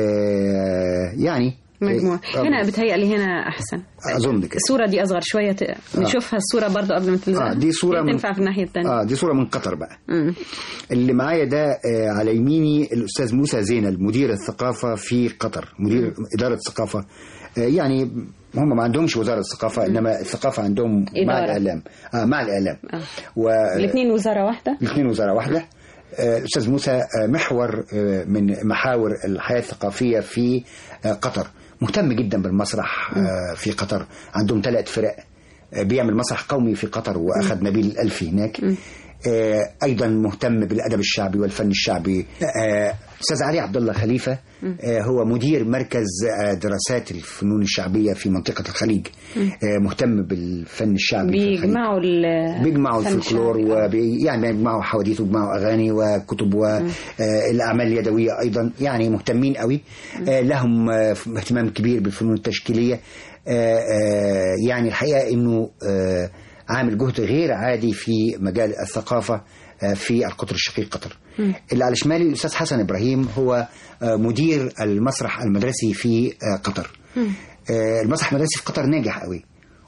آه، يعني مجموعه آه، هنا بتهيألي هنا احسن أظن كده الصوره دي اصغر شويه ت- نشوفها الصوره برضو قبل ما تلزق آه، دي صورة هي من- تنفع في الناحيه الثانيه اه دي صورة من قطر بقى مم. اللي معايا ده آه، على يميني الأستاذ موسى زينل مدير الثقافة في قطر مدير إدارة الثقافة آه، يعني هم ما عندهمش وزارة ثقافة إنما الثقافة عندهم مع إدارة. الإعلام آه مع الإعلام آه. و... الاثنين وزاره واحده الاثنين وزارة واحدة آه، الأستاذ موسى آه، محور آه، من محاور الحياة الثقافية في آه، قطر مهتم جدا بالمسرح آه، في قطر عندهم ثلاث فرق آه، بيعمل مسرح قومي في قطر وأخذ نبيل الألفي هناك آه، أيضا مهتم بالأدب الشعبي والفن الشعبي آه، أستاذ علي عبد الله خليفة آه، هو مدير مركز آه، دراسات الفنون الشعبية في منطقة الخليج آه، مهتم بالفن الشعبي في الخليج بيجمعوا ال- بيجمعوا الفن الفلكلور الشعبي. وبي يعني بيجمعوا حواديت وبيجمعوا اغاني وكتب والاعمال اليدويه ايضا يعني مهتمين قوي آه، لهم آه، اهتمام كبير بالفنون التشكيليه آه، آه، يعني الحقيقه انه آه، عامل جهد غير عادي في مجال الثقافه آه، في القطر الشقيق قطر اللي على شمالي الاستاذ حسن ابراهيم هو آه، مدير المسرح المدرسي في آه، قطر آه، المسرح المدرسي في قطر ناجح قوي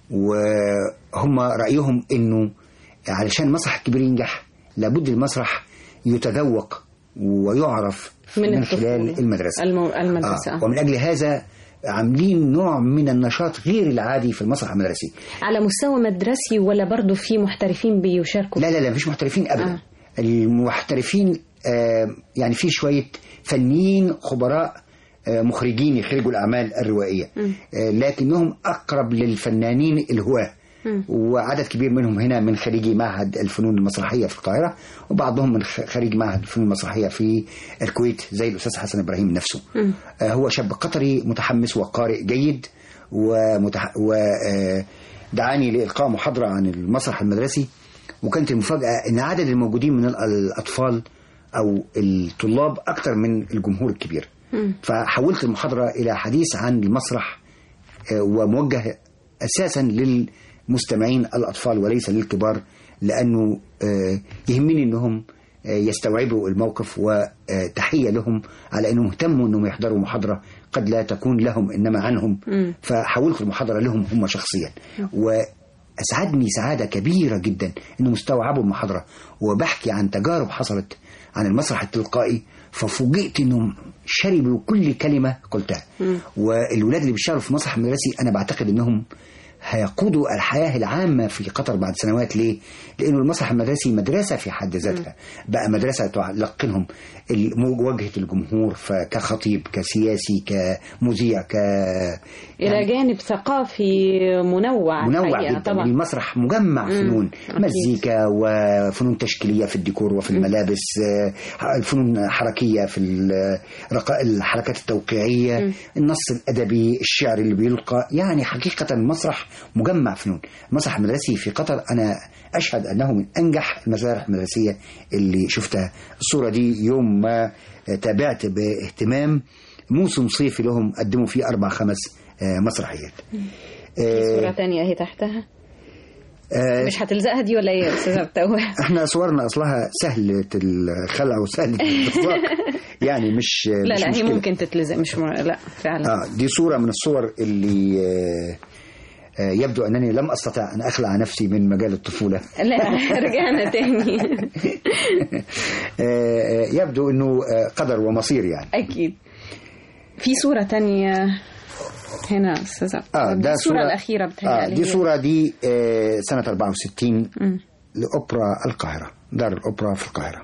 وهم رأيهم انه علشان المسرح الكبير ينجح لابد المسرح يتذوق ويعرف من من, الطفولة. خلال المدرسة الم- المدرسة، آه. آه. ومن أجل هذا عاملين نوع من النشاط غير العادي في المسرح المدرسي على مستوى مدرسي ولا برضو في محترفين بيشاركوا لا لا لا مفيش محترفين ابدا آه. آه. المحترفين آه يعني في شويه فنيين خبراء آه مخرجين يخرجوا الاعمال الروائيه آه لكنهم اقرب للفنانين الهواه وعدد كبير منهم هنا من خريجي معهد الفنون المسرحيه في القاهره وبعضهم من خ- خريج معهد الفنون المسرحيه في الكويت زي الاستاذ حسن ابراهيم نفسه آه هو شاب قطري متحمس وقارئ جيد ومتح... و آه، دعاني لإلقاء محاضرة عن المسرح المدرسي وكانت المفاجأة أن عدد الموجودين من ال- الأطفال أو الطلاب أكثر من الجمهور الكبير فحولت المحاضرة إلى حديث عن المسرح آه، وموجه أساسا للمستمعين الأطفال وليس للكبار لأنه آه، يهمني أنهم آه، يستوعبوا الموقف وتحية لهم على أنهم اهتموا أنهم يحضروا محاضرة قد لا تكون لهم إنما عنهم فحولت المحاضرة لهم هم شخصيا وأسعدني سعادة كبيرة جدا أنهم استوعبوا المحاضرة وبحكي عن تجارب حصلت عن المسرح التلقائي ففوجئت انهم شربوا كل كلمه قلتها والولاد اللي بيشتغلوا في المسرح المدرسي انا بعتقد انهم هيقودوا الحياة العامة في قطر بعد سنوات ليه؟ لأنه المسرح المدرسي مدرسة في حد ذاتها بقى مدرسة تلقنهم ال- مواجهة الجمهور ف- كخطيب كسياسي كمذيع ك الى جانب ثقافي منوع منوع الحقيقة جدا طبعا المسرح مجمع فنون أكيد. مزيكا وفنون تشكيليه في الديكور وفي الملابس آه، الفنون حركيه في ال- رقا- الحركات التوقيعيه النص الادبي الشعر اللي بيلقى يعني حقيقه المسرح مجمع فنون المسرح المدرسي في قطر انا اشهد انه من انجح المسارح المدرسيه اللي شفتها الصوره دي يوم ما تابعت باهتمام موسم صيفي لهم قدموا فيه اربع خمس آه، مسرحيات آه، صورة تانية اهي تحتها آه، مش هتلزقها دي ولا ايه يا استاذ عبد التواب احنا صورنا اصلها سهلة الخلع وسهلة الاطلاق يعني مش لا مش لا هي مشكلة. ممكن تتلزق مش م... لا فعلا اه دي صورة من الصور اللي آه آه يبدو انني لم استطع ان اخلع نفسي من مجال الطفولة لا رجعنا تاني آه آه يبدو انه آه قدر ومصير يعني اكيد في صورة تانية هنا يا استاذ عبد اه التواب. دي ده الصورة صورة الأخيرة آه بتهيألي دي هي. صورة دي آه سنة 64 مم. لأوبرا القاهرة دار الأوبرا في القاهرة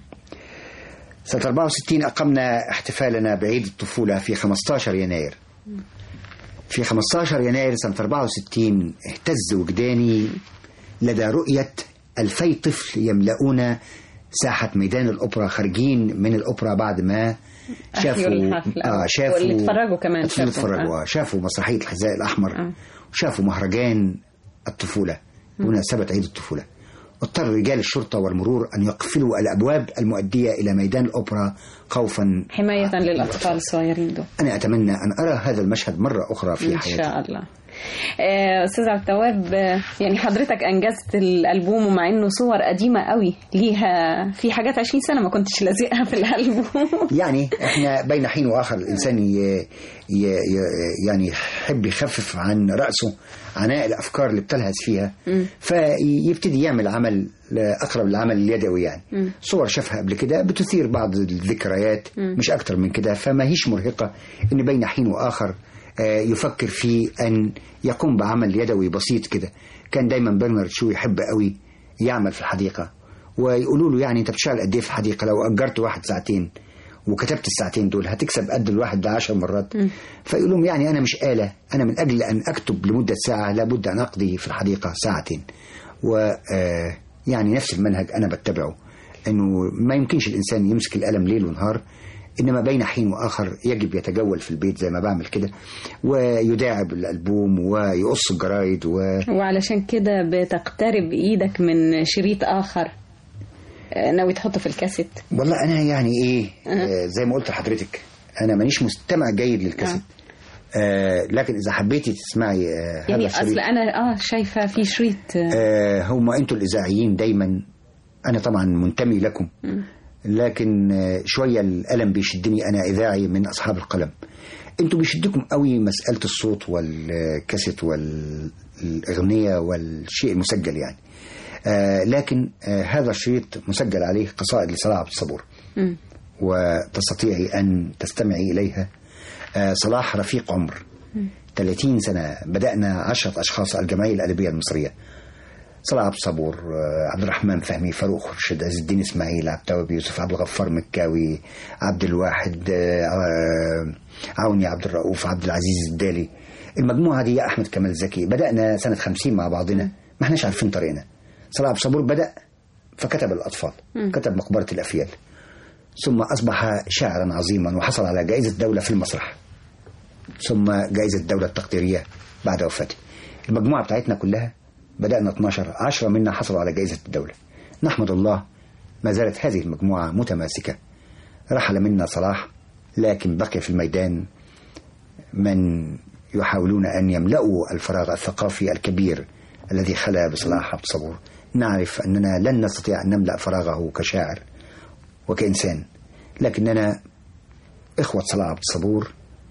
سنة 64 أقمنا احتفالنا بعيد الطفولة في 15 يناير في 15 يناير سنة 64 اهتز وجداني لدى رؤية ألفي طفل يملؤون ساحة ميدان الأوبرا خارجين من الأوبرا بعد ما شافوا الحفل، آه. آه شافوا واللي اتفرجوا كمان الأطفال شافوا، اتفرجوا آه. شافوا مسرحية الحذاء الأحمر آه. وشافوا مهرجان الطفولة بمناسبة عيد الطفولة اضطر رجال الشرطة والمرور أن يقفلوا الأبواب المؤدية إلى ميدان الأوبرا خوفا حماية للأطفال الصغيرين دول أنا أتمنى أن أرى هذا المشهد مرة أخرى في إن حياتي شاء الله آه، أستاذ عبد التواب آه، يعني حضرتك أنجزت الألبوم ومع إنه صور قديمة قوي ليها في حاجات 20 سنة ما كنتش لازقها في الألبوم يعني احنا بين حين واخر الانسان ي... ي... ي... يعني يحب يخفف عن راسه عناء الافكار اللي بتلهث فيها فيبتدي يعمل عمل اقرب للعمل اليدوي يعني صور شافها قبل كده بتثير بعض الذكريات مش اكتر من كده فما هيش مرهقه ان بين حين واخر آه، يفكر في ان يقوم بعمل يدوي بسيط كده كان دايما برنارد شو يحب قوي يعمل في الحديقه ويقولوا له يعني انت بتشتغل قد ايه في الحديقه لو اجرت واحد ساعتين وكتبت الساعتين دول هتكسب قد الواحد ده عشر مرات فيقول لهم يعني انا مش آلة انا من اجل ان اكتب لمدة ساعة لابد ان اقضي في الحديقة ساعتين و آه، يعني نفس المنهج انا بتبعه انه ما يمكنش الانسان يمسك القلم ليل ونهار انما بين حين واخر يجب يتجول في البيت زي ما بعمل كده ويداعب الالبوم ويقص الجرايد و وعلشان كده بتقترب إيدك من شريط آخر آه، ناوي تحطه في الكاسيت والله انا يعني ايه آه زي ما قلت لحضرتك انا مانيش مستمع جيد للكاسيت آه لكن اذا حبيتي تسمعي آه يعني هذا الشريط أصل أنا آه شايفة في شريط آه، آه هم انتوا الاذاعيين دايما انا طبعا منتمي لكم لكن آه شويه الالم بيشدني انا اذاعي من اصحاب القلم انتوا بيشدكم قوي مساله الصوت والكاسيت والاغنيه والشيء المسجل يعني آه لكن آه هذا الشريط مسجل عليه قصائد لصلاح عبد الصبور مم. وتستطيعي أن تستمعي إليها آه، صلاح رفيق عمر 30 سنة بدأنا عشرة أشخاص على الجمعية الأدبية المصرية صلاح عبد الصبور آه، عبد الرحمن فهمي فاروق خرشد عز الدين إسماعيل عبد التواب يوسف عبد الغفار مكاوي عبد الواحد آه، آه، عوني عبد الرؤوف عبد العزيز الدالي المجموعة دي يا أحمد كمال زكي بدأنا سنة 50 مع بعضنا ما احناش عارفين طريقنا صلاح عبد الصبور بدأ فكتب الأطفال كتب مقبرة الأفيال ثم أصبح شاعرا عظيما وحصل على جائزة دولة في المسرح ثم جائزة الدولة التقديرية بعد وفاته المجموعة بتاعتنا كلها بدأنا 12 10 منا حصلوا على جائزة الدولة نحمد الله ما زالت هذه المجموعة متماسكة رحل منا صلاح لكن بقي في الميدان من يحاولون أن يملأوا الفراغ الثقافي الكبير الذي خلا بصلاح عبد الصبور نعرف أننا لن نستطيع أن نملأ فراغه كشاعر وكإنسان لكننا إخوة صلاح عبد الصبور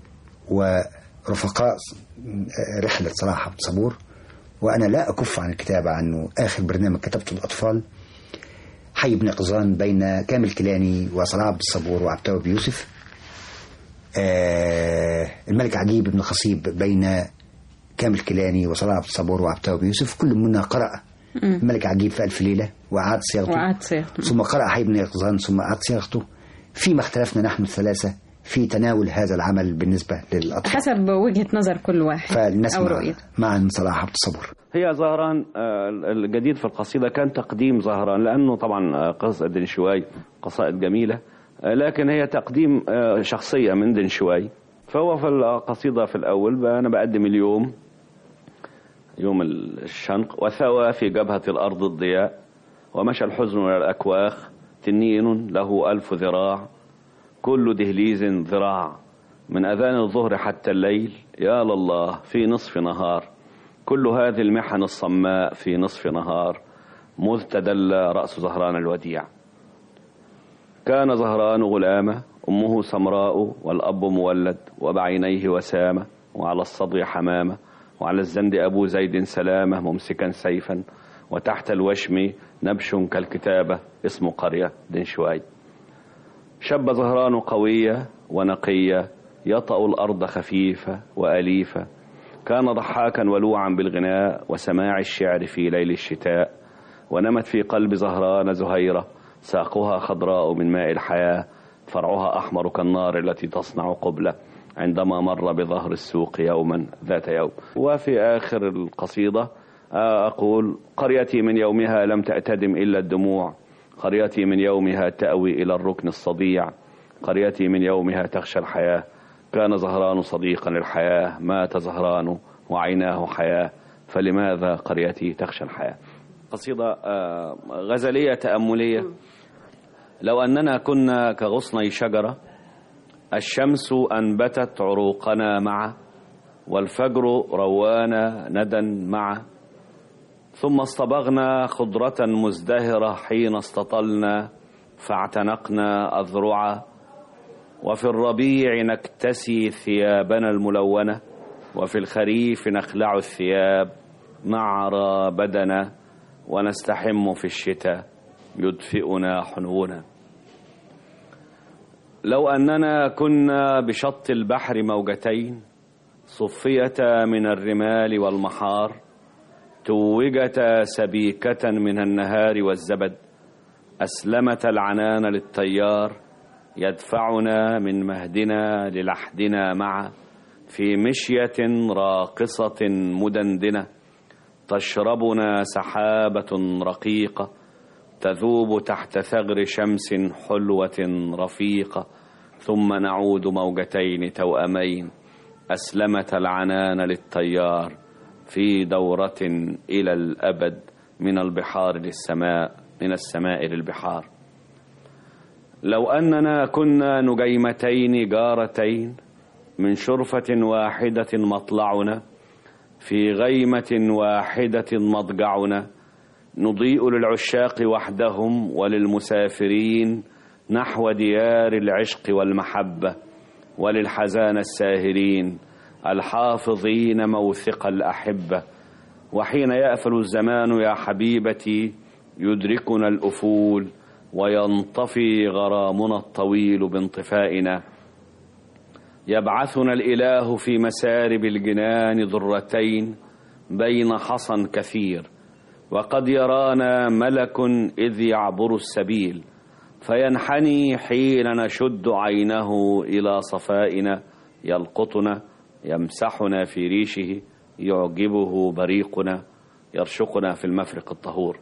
ورفقاء رحلة صلاح عبد الصبور وأنا لا أكف عن الكتابة عنه آخر برنامج كتبته الأطفال حي بن قزان بين كامل كيلاني وصلاح عبد الصبور وعبد التواب يوسف آه الملك عجيب بن خصيب بين كامل كيلاني وصلاح عبد الصبور وعبد التواب يوسف كل منا قرأ ملك عجيب في ألف ليلة وأعاد صياغته وقعد صيغته ثم قرأ حي بن يقظان ثم أعاد صياغته فيما اختلفنا نحن الثلاثة في تناول هذا العمل بالنسبة للأطفال حسب وجهة نظر كل واحد أو فلنسمع رؤيته معا صلاح عبد الصبور هي زهران آه، الجديد في القصيدة كان تقديم زهران لأنه طبعا آه، قصة دنشواي قصائد جميلة آه، لكن هي تقديم آه، شخصية من دنشواي فهو في القصيدة في الأول بقى أنا بقدم اليوم يوم الشنق وثوى في جبهة الأرض الضياء ومشى الحزن إلى الأكواخ تنين له ألف ذراع كل دهليز ذراع من أذان الظهر حتى الليل يا لله في نصف نهار كل هذه المحن الصماء في نصف نهار مذ تدلى رأس زهران الوديع كان زهران غلامة أمه سمراء والأب مولد وبعينيه وسامة وعلى الصدغ حمامة وعلى الزند أبو زيد سلامة ممسكا سيفا وتحت الوشم نبش كالكتابة اسم قرية دنشواي شب زهران قوية ونقية يطأ الأرض خفيفة وأليفة كان ضحاكا ولوعا بالغناء وسماع الشعر في ليل الشتاء ونمت في قلب زهران زهيرة ساقها خضراء من ماء الحياة فرعها أحمر كالنار التي تصنع قبلة عندما مر بظهر السوق يوما ذات يوم وفي آخر القصيدة آه، أقول قريتي من يومها لم تأتدم إلا الدموع قريتي من يومها تأوي إلى الركن الصديع قريتي من يومها تخشى الحياة كان زهران صديقا للحياة مات زهران وعيناه حياة فلماذا قريتي تخشى الحياة قصيدة آه، غزلية تأملية لو أننا كنا كغصني شجرة الشمس أنبتت عروقنا معا والفجر روانا ندى معا ثم اصطبغنا خضرة مزدهرة حين استطلنا فاعتنقنا أذرعا وفي الربيع نكتسي ثيابنا الملونة وفي الخريف نخلع الثياب نعرى بدنا ونستحم في الشتاء يدفئنا حنونا لو أننا كنا بشط البحر موجتين صفية من الرمال والمحار توجتا سبيكة من النهار والزبد أسلمت العنان للتيار يدفعنا من مهدنا للحدنا معا في مشية راقصة مدندنة تشربنا سحابة رقيقة تذوب تحت ثغر شمس حلوة رفيقة ثم نعود موجتين توأمين أسلمت العنان للتيار في دورة إلى الأبد من البحار للسماء من السماء للبحار لو أننا كنا نجيمتين جارتين من شرفة واحدة مطلعنا في غيمة واحدة مضجعنا نضيء للعشاق وحدهم وللمسافرين نحو ديار العشق والمحبة وللحزان الساهرين الحافظين موثق الأحبة وحين يأفل الزمان يا حبيبتي يدركنا الأفول وينطفي غرامنا الطويل بانطفائنا يبعثنا الإله في مسارب الجنان ذرتين بين حصن كثير وقد يرانا ملك إذ يعبر السبيل فينحني حين نشد عينه إلى صفائنا يلقطنا يمسحنا في ريشه يعجبه بريقنا يرشقنا في المفرق الطهور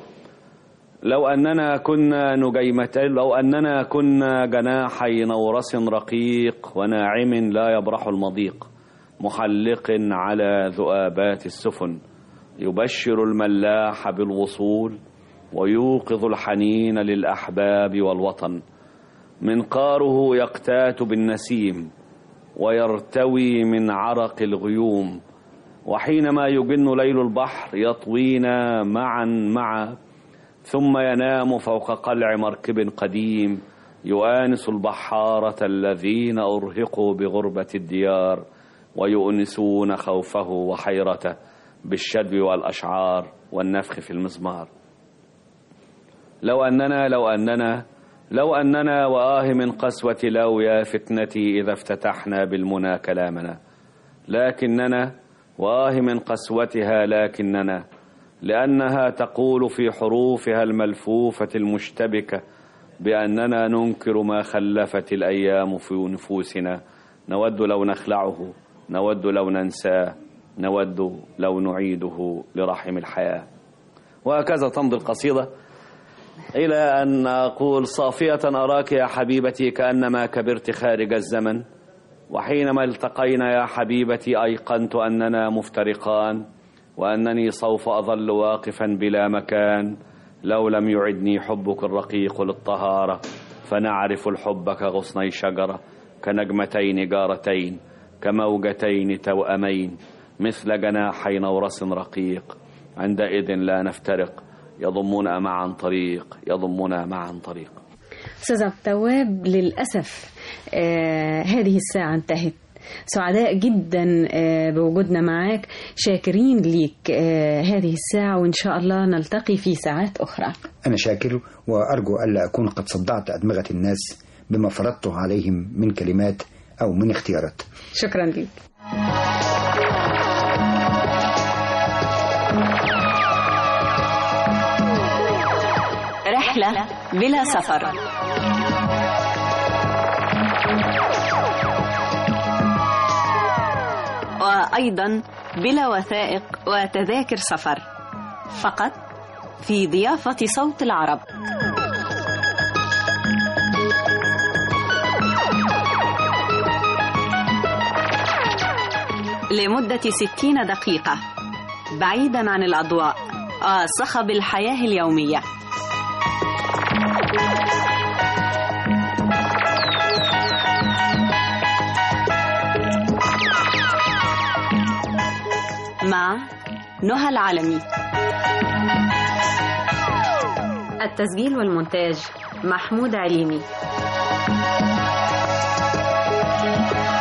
لو أننا كنا نجيمتين لو أننا كنا جناحي نورس رقيق وناعم لا يبرح المضيق محلق على ذؤابات السفن يبشر الملاح بالوصول ويوقظ الحنين للأحباب والوطن منقاره يقتات بالنسيم ويرتوي من عرق الغيوم وحينما يجن ليل البحر يطوينا معا معا ثم ينام فوق قلع مركب قديم يؤانس البحارة الذين أرهقوا بغربة الديار ويؤنسون خوفه وحيرته بالشدو والأشعار والنفخ في المزمار لو أننا لو أننا لو أننا وآه من قسوة لو يا فتنتي إذا افتتحنا بالمنى كلامنا لكننا وآه من قسوتها لكننا لأنها تقول في حروفها الملفوفة المشتبكة بأننا ننكر ما خلفت الأيام في نفوسنا نود لو نخلعه نود لو ننساه نود لو نعيده لرحم الحياة وهكذا تمضي القصيدة إلى أن أقول صافية أراك يا حبيبتي كأنما كبرت خارج الزمن وحينما التقينا يا حبيبتي أيقنت أننا مفترقان وأنني سوف أظل واقفا بلا مكان لو لم يعدني حبك الرقيق للطهارة فنعرف الحب كغصني شجرة كنجمتين جارتين كموجتين توأمين مثل جناحي نورس رقيق عندئذ لا نفترق يضمنا معا طريق يضمنا معا طريق أستاذ عبد التواب للأسف آه هذه الساعة انتهت سعداء جدا آه بوجودنا معاك شاكرين ليك آه هذه الساعة وإن شاء الله نلتقي في ساعات أخرى أنا شاكر وأرجو ألا أكون قد صدعت أدمغة الناس بما فرضته عليهم من كلمات أو من اختيارات شكرا لك رحلة بلا سفر وأيضا بلا وثائق وتذاكر سفر فقط في ضيافة صوت العرب لمدة ستين دقيقة بعيدا عن الأضواء آه صخب الحياة اليومية مع نهى العالمي التسجيل والمونتاج محمود عليمي